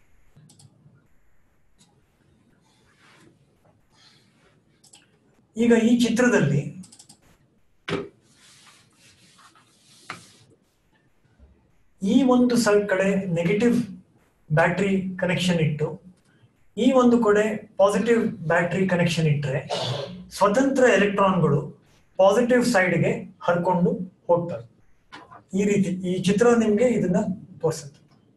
ಈಗ ಈ ಚಿತ್ರದಲ್ಲಿ ಈ ಒಂದು ಸಲ್ ಕಡೆ ನೆಗೆಟಿವ್ ಬ್ಯಾಟ್ರಿ ಕನೆಕ್ಷನ್ ಇಟ್ಟು ಈ ಒಂದು ಕಡೆ ಪಾಸಿಟಿವ್ ಬ್ಯಾಟ್ರಿ ಕನೆಕ್ಷನ್ ಇಟ್ಟರೆ ಸ್ವತಂತ್ರ ಎಲೆಕ್ಟ್ರಾನ್ಗಳು ಪಾಸಿಟಿವ್ ಸೈಡ್ಗೆ ಹರ್ಕೊಂಡು ಹೋಗ್ತವೆ ಈ ರೀತಿ ಈ ಚಿತ್ರ ನಿಮ್ಗೆ ಇದನ್ನ ತೋರಿಸುತ್ತೆ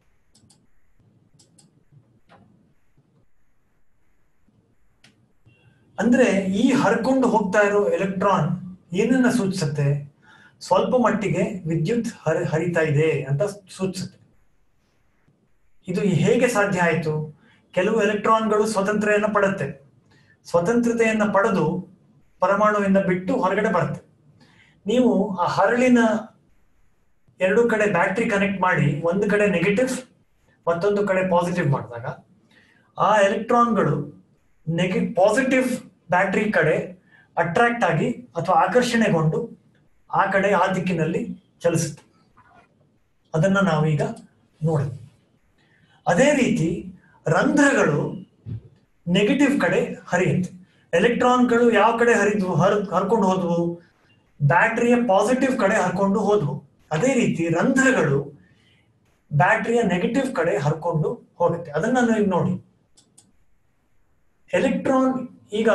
ಅಂದ್ರೆ ಈ ಹರ್ಕೊಂಡು ಹೋಗ್ತಾ ಇರೋ ಎಲೆಕ್ಟ್ರಾನ್ ಏನನ್ನ ಸೂಚಿಸುತ್ತೆ ಸ್ವಲ್ಪ ಮಟ್ಟಿಗೆ ವಿದ್ಯುತ್ ಹರ ಹರಿತಾ ಇದೆ ಅಂತ ಸೂಚಿಸುತ್ತೆ ಇದು ಹೇಗೆ ಸಾಧ್ಯ ಆಯಿತು ಕೆಲವು ಎಲೆಕ್ಟ್ರಾನ್ಗಳು ಸ್ವತಂತ್ರೆಯನ್ನ ಪಡುತ್ತೆ ಸ್ವತಂತ್ರತೆಯನ್ನ ಪಡೆದು ಪರಮಾಣುವಿಂದ ಬಿಟ್ಟು ಹೊರಗಡೆ ಬರುತ್ತೆ ನೀವು ಆ ಹರಳಿನ ಎರಡು ಕಡೆ ಬ್ಯಾಟ್ರಿ ಕನೆಕ್ಟ್ ಮಾಡಿ ಒಂದು ಕಡೆ ನೆಗೆಟಿವ್ ಮತ್ತೊಂದು ಕಡೆ ಪಾಸಿಟಿವ್ ಮಾಡಿದಾಗ ಆ ಎಲೆಕ್ಟ್ರಾನ್ಗಳು ನೆಗೆ ಪಾಸಿಟಿವ್ ಬ್ಯಾಟ್ರಿ ಕಡೆ ಅಟ್ರಾಕ್ಟ್ ಆಗಿ ಅಥವಾ ಆಕರ್ಷಣೆಗೊಂಡು ಆ ಕಡೆ ಆ ದಿಕ್ಕಿನಲ್ಲಿ ಚಲಿಸುತ್ತೆ ಅದನ್ನ ನಾವೀಗ ನೋಡಿದ್ವಿ ಅದೇ ರೀತಿ ರಂಧ್ರಗಳು ನೆಗೆಟಿವ್ ಕಡೆ ಹರಿಯುತ್ತೆ ಎಲೆಕ್ಟ್ರಾನ್ಗಳು ಯಾವ ಕಡೆ ಹರಿದ್ವು ಹರ್ ಹರ್ಕೊಂಡು ಹೋದ್ವು ಬ್ಯಾಟ್ರಿಯ ಪಾಸಿಟಿವ್ ಕಡೆ ಹರ್ಕೊಂಡು ಹೋದ್ವು ಅದೇ ರೀತಿ ರಂಧ್ರಗಳು ಬ್ಯಾಟ್ರಿಯ ನೆಗೆಟಿವ್ ಕಡೆ ಹರ್ಕೊಂಡು ಹೋಗುತ್ತೆ ಅದನ್ನ ನೀವು ನೋಡಿ ಎಲೆಕ್ಟ್ರಾನ್ ಈಗ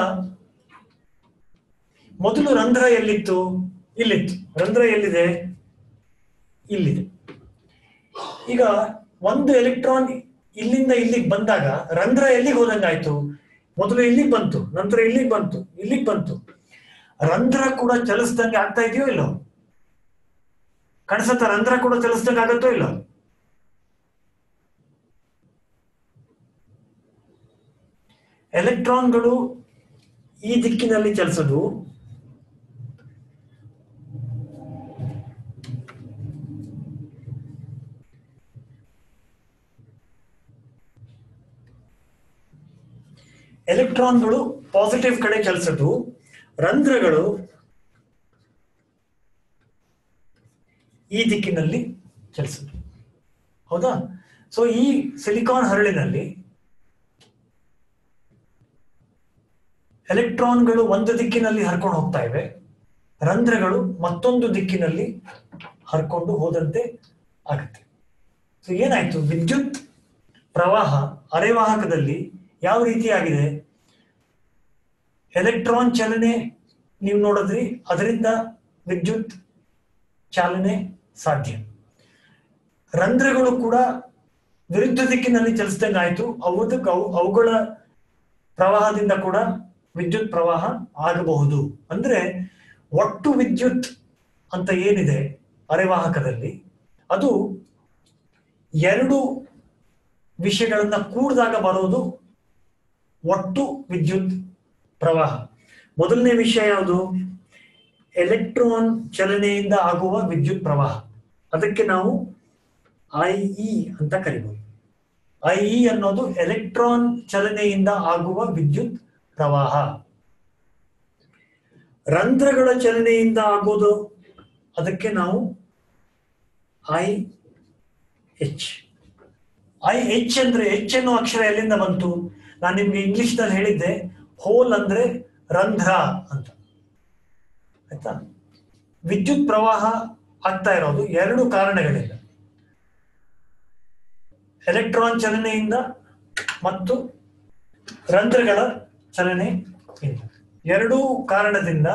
ಮೊದಲು ರಂಧ್ರ ಎಲ್ಲಿತ್ತು ಇಲ್ಲಿತ್ತು ರಂಧ್ರ ಎಲ್ಲಿದೆ ಇಲ್ಲಿದೆ ಈಗ ಒಂದು ಎಲೆಕ್ಟ್ರಾನ್ ಇಲ್ಲಿಂದ ಇಲ್ಲಿಗೆ ಬಂದಾಗ ರಂಧ್ರ ಎಲ್ಲಿಗೆ ಹೋದಂಗಾಯ್ತು ಮೊದಲು ಇಲ್ಲಿಗೆ ಬಂತು ನಂತರ ಇಲ್ಲಿಗೆ ಬಂತು ಇಲ್ಲಿಗೆ ಬಂತು ರಂಧ್ರ ಕೂಡ ಚಲಿಸ್ದಂಗೆ ಆಗ್ತಾ ಇದೆಯೋ ಇಲ್ಲೋ ಕಾಣಿಸತ್ತ ರಂಧ್ರ ಕೂಡ ಚಲಿಸ್ದಂಗೆ ಆಗತ್ತೋ ಇಲ್ಲೋ ಎಲೆಕ್ಟ್ರಾನ್ಗಳು ಈ ದಿಕ್ಕಿನಲ್ಲಿ ಚಲಿಸೋದು ಎಲೆಕ್ಟ್ರಾನ್ಗಳು ಪಾಸಿಟಿವ್ ಕಡೆ ಚಲಿಸೋದು ರಂಧ್ರಗಳು ಈ ದಿಕ್ಕಿನಲ್ಲಿ ಚಲಿಸೋದು ಹೌದಾ ಸೊ ಈ ಸಿಲಿಕಾನ್ ಹರಳಿನಲ್ಲಿ ಎಲೆಕ್ಟ್ರಾನ್ಗಳು ಒಂದು ದಿಕ್ಕಿನಲ್ಲಿ ಹರ್ಕೊಂಡು ಹೋಗ್ತಾ ಇವೆ ರಂಧ್ರಗಳು ಮತ್ತೊಂದು ದಿಕ್ಕಿನಲ್ಲಿ ಹರ್ಕೊಂಡು ಹೋದಂತೆ ಆಗುತ್ತೆ ಸೊ ಏನಾಯ್ತು ವಿದ್ಯುತ್ ಪ್ರವಾಹ ಅರೆವಾಹಕದಲ್ಲಿ ಯಾವ ರೀತಿಯಾಗಿದೆ ಎಲೆಕ್ಟ್ರಾನ್ ಚಲನೆ ನೀವು ನೋಡಿದ್ರಿ ಅದರಿಂದ ವಿದ್ಯುತ್ ಚಾಲನೆ ಸಾಧ್ಯ ರಂಧ್ರಗಳು ಕೂಡ ವಿರುದ್ಧ ದಿಕ್ಕಿನಲ್ಲಿ ಚಲಿಸಿದಂಗೆ ಆಯ್ತು ಅವದಕ್ಕೆ ಅವು ಅವುಗಳ ಪ್ರವಾಹದಿಂದ ಕೂಡ ವಿದ್ಯುತ್ ಪ್ರವಾಹ ಆಗಬಹುದು ಅಂದ್ರೆ ಒಟ್ಟು ವಿದ್ಯುತ್ ಅಂತ ಏನಿದೆ ಅರೆವಾಹಕದಲ್ಲಿ ಅದು ಎರಡು ವಿಷಯಗಳನ್ನ ಕೂಡಿದಾಗ ಬರೋದು ಒಟ್ಟು ವಿದ್ಯುತ್ ಪ್ರವಾಹ ಮೊದಲನೇ ವಿಷಯ ಯಾವುದು ಎಲೆಕ್ಟ್ರಾನ್ ಚಲನೆಯಿಂದ ಆಗುವ ವಿದ್ಯುತ್ ಪ್ರವಾಹ ಅದಕ್ಕೆ ನಾವು ಐ ಇ ಅಂತ ಕರಿಬಹುದು ಐ ಇ ಅನ್ನೋದು ಎಲೆಕ್ಟ್ರಾನ್ ಚಲನೆಯಿಂದ ಆಗುವ ವಿದ್ಯುತ್ ಪ್ರವಾಹ ರಂಧ್ರಗಳ ಚಲನೆಯಿಂದ ಆಗೋದು ಅದಕ್ಕೆ ನಾವು ಐ ಎಚ್ ಐ ಎಚ್ ಅಂದ್ರೆ ಎಚ್ ಅನ್ನೋ ಅಕ್ಷರ ಎಲ್ಲಿಂದ ಬಂತು ನಾನು ನಿಮ್ಗೆ ಇಂಗ್ಲಿಷ್ ನಲ್ಲಿ ಹೇಳಿದ್ದೆ ಹೋಲ್ ಅಂದ್ರೆ ರಂಧ್ರ ಅಂತ ಆಯ್ತಾ ವಿದ್ಯುತ್ ಪ್ರವಾಹ ಆಗ್ತಾ ಇರೋದು ಎರಡು ಕಾರಣಗಳಿಂದ ಎಲೆಕ್ಟ್ರಾನ್ ಚಲನೆಯಿಂದ ಮತ್ತು ರಂಧ್ರಗಳ ಚಲನೆ ಇಂದ ಎರಡೂ ಕಾರಣದಿಂದ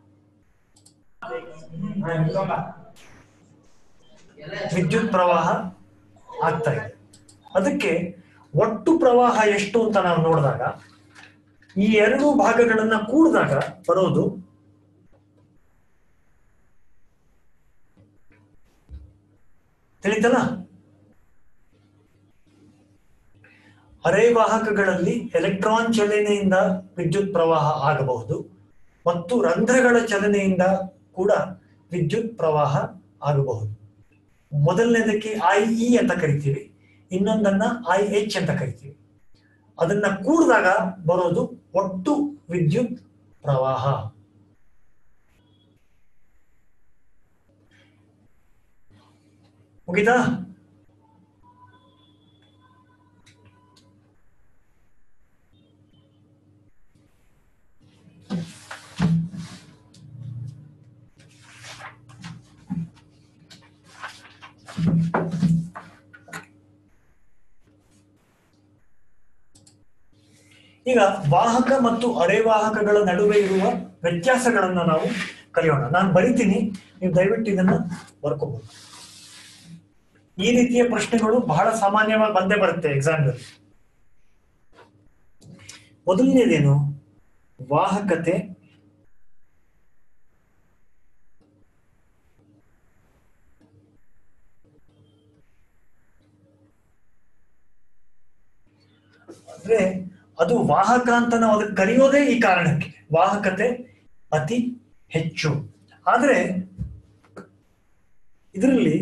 ವಿದ್ಯುತ್ ಪ್ರವಾಹ ಆಗ್ತಾ ಇದೆ ಅದಕ್ಕೆ ಒಟ್ಟು ಪ್ರವಾಹ ಎಷ್ಟು ಅಂತ ನಾವು ನೋಡಿದಾಗ ಈ ಎರಡು ಭಾಗಗಳನ್ನ ಕೂಡಿದಾಗ ಬರೋದು ತಿಳಿತಲ್ಲ ಅರೆವಾಹಕಗಳಲ್ಲಿ ಎಲೆಕ್ಟ್ರಾನ್ ಚಲನೆಯಿಂದ ವಿದ್ಯುತ್ ಪ್ರವಾಹ ಆಗಬಹುದು ಮತ್ತು ರಂಧ್ರಗಳ ಚಲನೆಯಿಂದ ಕೂಡ ವಿದ್ಯುತ್ ಪ್ರವಾಹ ಆಗಬಹುದು ಮೊದಲನೇದಕ್ಕೆ ಐ ಇ ಅಂತ ಕರಿತೀವಿ ಇನ್ನೊಂದನ್ನ ಐ ಎಚ್ ಅಂತ ಕರಿತೀವಿ ಅದನ್ನ ಕೂಡಿದಾಗ ಬರೋದು ಒಟ್ಟು ವಿದ್ಯುತ್ ಪ್ರವಾಹ ಮುಗಿತಾ ಈಗ ವಾಹಕ ಮತ್ತು ಅರೆವಾಹಕಗಳ ನಡುವೆ ಇರುವ ವ್ಯತ್ಯಾಸಗಳನ್ನ ನಾವು ಕಲಿಯೋಣ ನಾನು ಬರಿತೀನಿ ನೀವು ದಯವಿಟ್ಟು ಇದನ್ನ ಬರ್ಕೋಬಹುದು ಈ ರೀತಿಯ ಪ್ರಶ್ನೆಗಳು ಬಹಳ ಸಾಮಾನ್ಯವಾಗಿ ಬಂದೇ ಬರುತ್ತೆ ಎಕ್ಸಾಮ್ನಲ್ಲಿ ಮೊದಲನೇದೇನು ವಾಹಕತೆ ಅಂದ್ರೆ ಅದು ವಾಹಕ ಅಂತ ನಾವು ಅದಕ್ಕೆ ಕರೆಯೋದೇ ಈ ಕಾರಣಕ್ಕೆ ವಾಹಕತೆ ಅತಿ ಹೆಚ್ಚು ಆದ್ರೆ ಇದರಲ್ಲಿ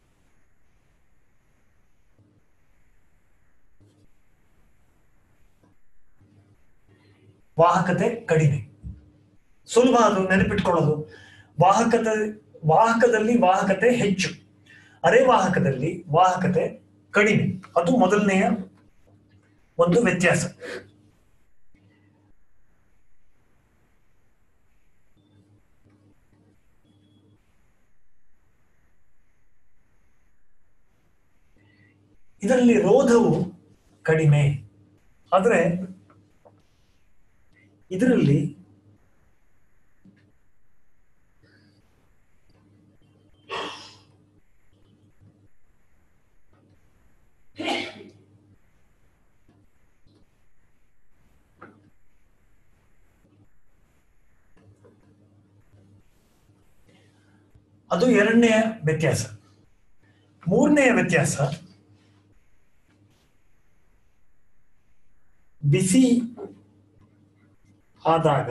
ವಾಹಕತೆ ಕಡಿಮೆ ಸುಲಭ ಅದು ನೆನಪಿಟ್ಕೊಳ್ಳೋದು ವಾಹಕತೆ ವಾಹಕದಲ್ಲಿ ವಾಹಕತೆ ಹೆಚ್ಚು ಅರೆವಾಹಕದಲ್ಲಿ ವಾಹಕತೆ ಕಡಿಮೆ ಅದು ಮೊದಲನೆಯ ಒಂದು ವ್ಯತ್ಯಾಸ ಇದರಲ್ಲಿ ರೋಧವು ಕಡಿಮೆ ಆದ್ರೆ ಇದರಲ್ಲಿ ಅದು ಎರಡನೆಯ ವ್ಯತ್ಯಾಸ ಮೂರನೆಯ ವ್ಯತ್ಯಾಸ ಬಿಸಿ ಆದಾಗ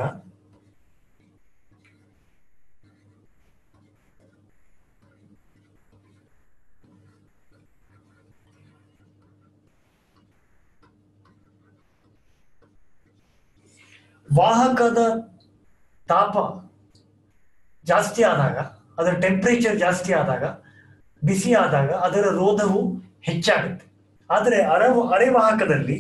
ವಾಹಕದ ತಾಪ ಜಾಸ್ತಿ ಆದಾಗ ಅದರ ಟೆಂಪರೇಚರ್ ಜಾಸ್ತಿ ಆದಾಗ ಬಿಸಿ ಆದಾಗ ಅದರ ರೋಧವು ಹೆಚ್ಚಾಗುತ್ತೆ ಆದರೆ ಅರ ಅರೆವಾಹಕದಲ್ಲಿ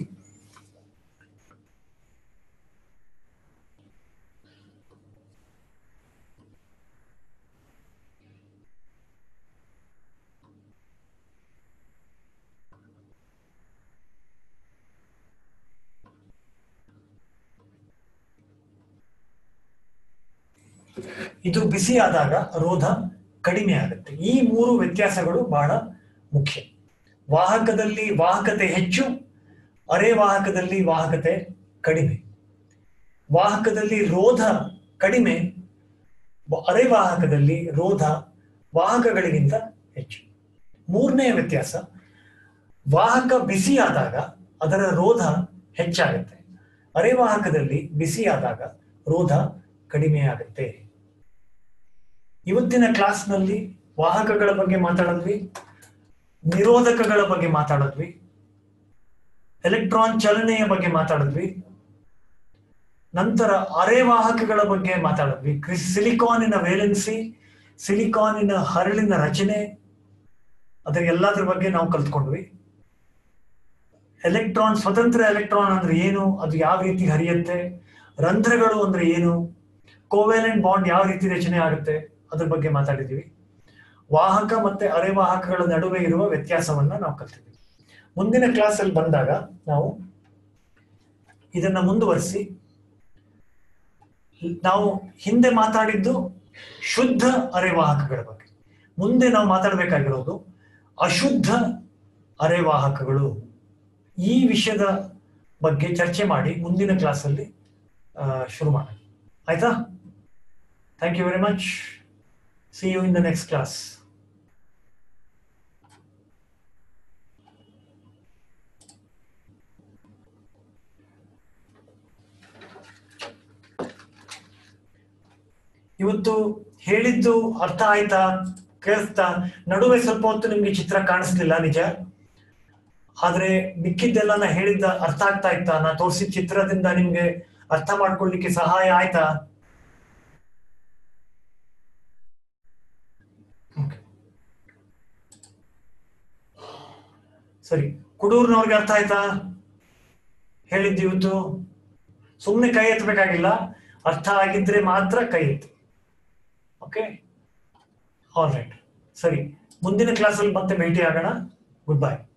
ಇದು ಬಿಸಿ ಆದಾಗ ರೋಧ ಕಡಿಮೆ ಆಗುತ್ತೆ ಈ ಮೂರು ವ್ಯತ್ಯಾಸಗಳು ಬಹಳ ಮುಖ್ಯ ವಾಹಕದಲ್ಲಿ ವಾಹಕತೆ ಹೆಚ್ಚು ಅರೆವಾಹಕದಲ್ಲಿ ವಾಹಕತೆ ಕಡಿಮೆ ವಾಹಕದಲ್ಲಿ ರೋಧ ಕಡಿಮೆ ವ- ಅರೆವಾಹಕದಲ್ಲಿ ರೋಧ ವಾಹಕಗಳಿಗಿಂತ ಹೆಚ್ಚು ಮೂರನೇ ವ್ಯತ್ಯಾಸ ವಾಹಕ ಬಿಸಿ ಆದಾಗ ಅದರ ರೋಧ ಹೆಚ್ಚಾಗುತ್ತೆ ಅರೆವಾಹಕದಲ್ಲಿ ಬಿಸಿ ಆದಾಗ ರೋಧ ಕಡಿಮೆ ಆಗುತ್ತೆ ಇವತ್ತಿನ ಕ್ಲಾಸ್ನಲ್ಲಿ ವಾಹಕಗಳ ಬಗ್ಗೆ ಮಾತಾಡಿದ್ವಿ ನಿರೋಧಕಗಳ ಬಗ್ಗೆ ಮಾತಾಡಿದ್ವಿ ಎಲೆಕ್ಟ್ರಾನ್ ಚಲನೆಯ ಬಗ್ಗೆ ಮಾತಾಡಿದ್ವಿ ನಂತರ ಅರೆವಾಹಕಗಳ ಬಗ್ಗೆ ಮಾತಾಡಿದ್ವಿ ಕ್ರಿ- ಸಿಲಿಕಾನಿನ ವೇಲೆನ್ಸಿ ಸಿಲಿಕಾನಿನ ಹರಳಿನ ರಚನೆ ಅದರ ಎಲ್ಲದ್ರ ಬಗ್ಗೆ ನಾವು ಕಲ್ತ್ಕೊಂಡ್ವಿ ಎಲೆಕ್ಟ್ರಾನ್ ಸ್ವತಂತ್ರ ಎಲೆಕ್ಟ್ರಾನ್ ಅಂದ್ರೆ ಏನು ಅದು ಯಾವ ರೀತಿ ಹರಿಯುತ್ತೆ ರಂಧ್ರಗಳು ಅಂದ್ರೆ ಏನು ಕೋವೆಲೆಂಟ್ ಬಾಂಡ್ ಯಾವ ರೀತಿ ರಚನೆ ಆಗುತ್ತೆ ಅದ್ರ ಬಗ್ಗೆ ಮಾತಾಡಿದೀವಿ ವಾಹಕ ಮತ್ತೆ ಅರೆವಾಹಕಗಳ ನಡುವೆ ಇರುವ ವ್ಯತ್ಯಾಸವನ್ನ ನಾವು ಕಲ್ತಿದ್ದೀವಿ ಮುಂದಿನ ಕ್ಲಾಸ್ ಅಲ್ಲಿ ಬಂದಾಗ ನಾವು ಇದನ್ನ ಮುಂದುವರಿಸಿ ನಾವು ಹಿಂದೆ ಮಾತಾಡಿದ್ದು ಶುದ್ಧ ಅರೆವಾಹಕಗಳ ಬಗ್ಗೆ ಮುಂದೆ ನಾವು ಮಾತಾಡಬೇಕಾಗಿರೋದು ಅಶುದ್ಧ ಅರೆವಾಹಕಗಳು ಈ ವಿಷಯದ ಬಗ್ಗೆ ಚರ್ಚೆ ಮಾಡಿ ಮುಂದಿನ ಕ್ಲಾಸಲ್ಲಿ ಶುರು ಮಾಡೋಣ ಆಯ್ತಾ thank you very much see you in the next class ಇವತ್ತು ಹೇಳಿದ್ದು ಅರ್ಥ ಆಯ್ತಾ ಕೇಳಿಸ್ತಾ ನಡುವೆ ಸ್ವಲ್ಪ ಹೊತ್ತು ನಿಮ್ಗೆ ಚಿತ್ರ ಕಾಣಿಸ್ಲಿಲ್ಲ ನಿಜ ಆದ್ರೆ ಮಿಕ್ಕಿದ್ದೆಲ್ಲ ನಾ ಹೇಳಿದ್ದ ಅರ್ಥ ಆಗ್ತಾ ಇತ್ತಾ ನಾ ತೋರಿಸಿದ ಚಿತ್ರದಿಂದ ನಿಮ್ಗೆ ಅರ್ಥ ಮಾಡ್ಕೊಳ್ಲಿಕ್ಕೆ ಸಹಾಯ ಆಯ್ತಾ Okay. ಸರಿ ಕುಡೂರ್ನವ್ರಿಗೆ ಅರ್ಥ ಆಯ್ತಾ ಹೇಳಿದ್ದು ಇವತ್ತು ಸುಮ್ಮನೆ ಕೈ ಎತ್ತಬೇಕಾಗಿಲ್ಲ ಅರ್ಥ ಆಗಿದ್ರೆ ಮಾತ್ರ ಕೈ ಎತ್ತು ಓಕೆ ಆಲ್ ರೈಟ್ ಸರಿ ಮುಂದಿನ ಕ್ಲಾಸಲ್ಲಿ ಮತ್ತೆ ಭೇಟಿ ಆಗೋಣ ಗುಡ್ ಬೈ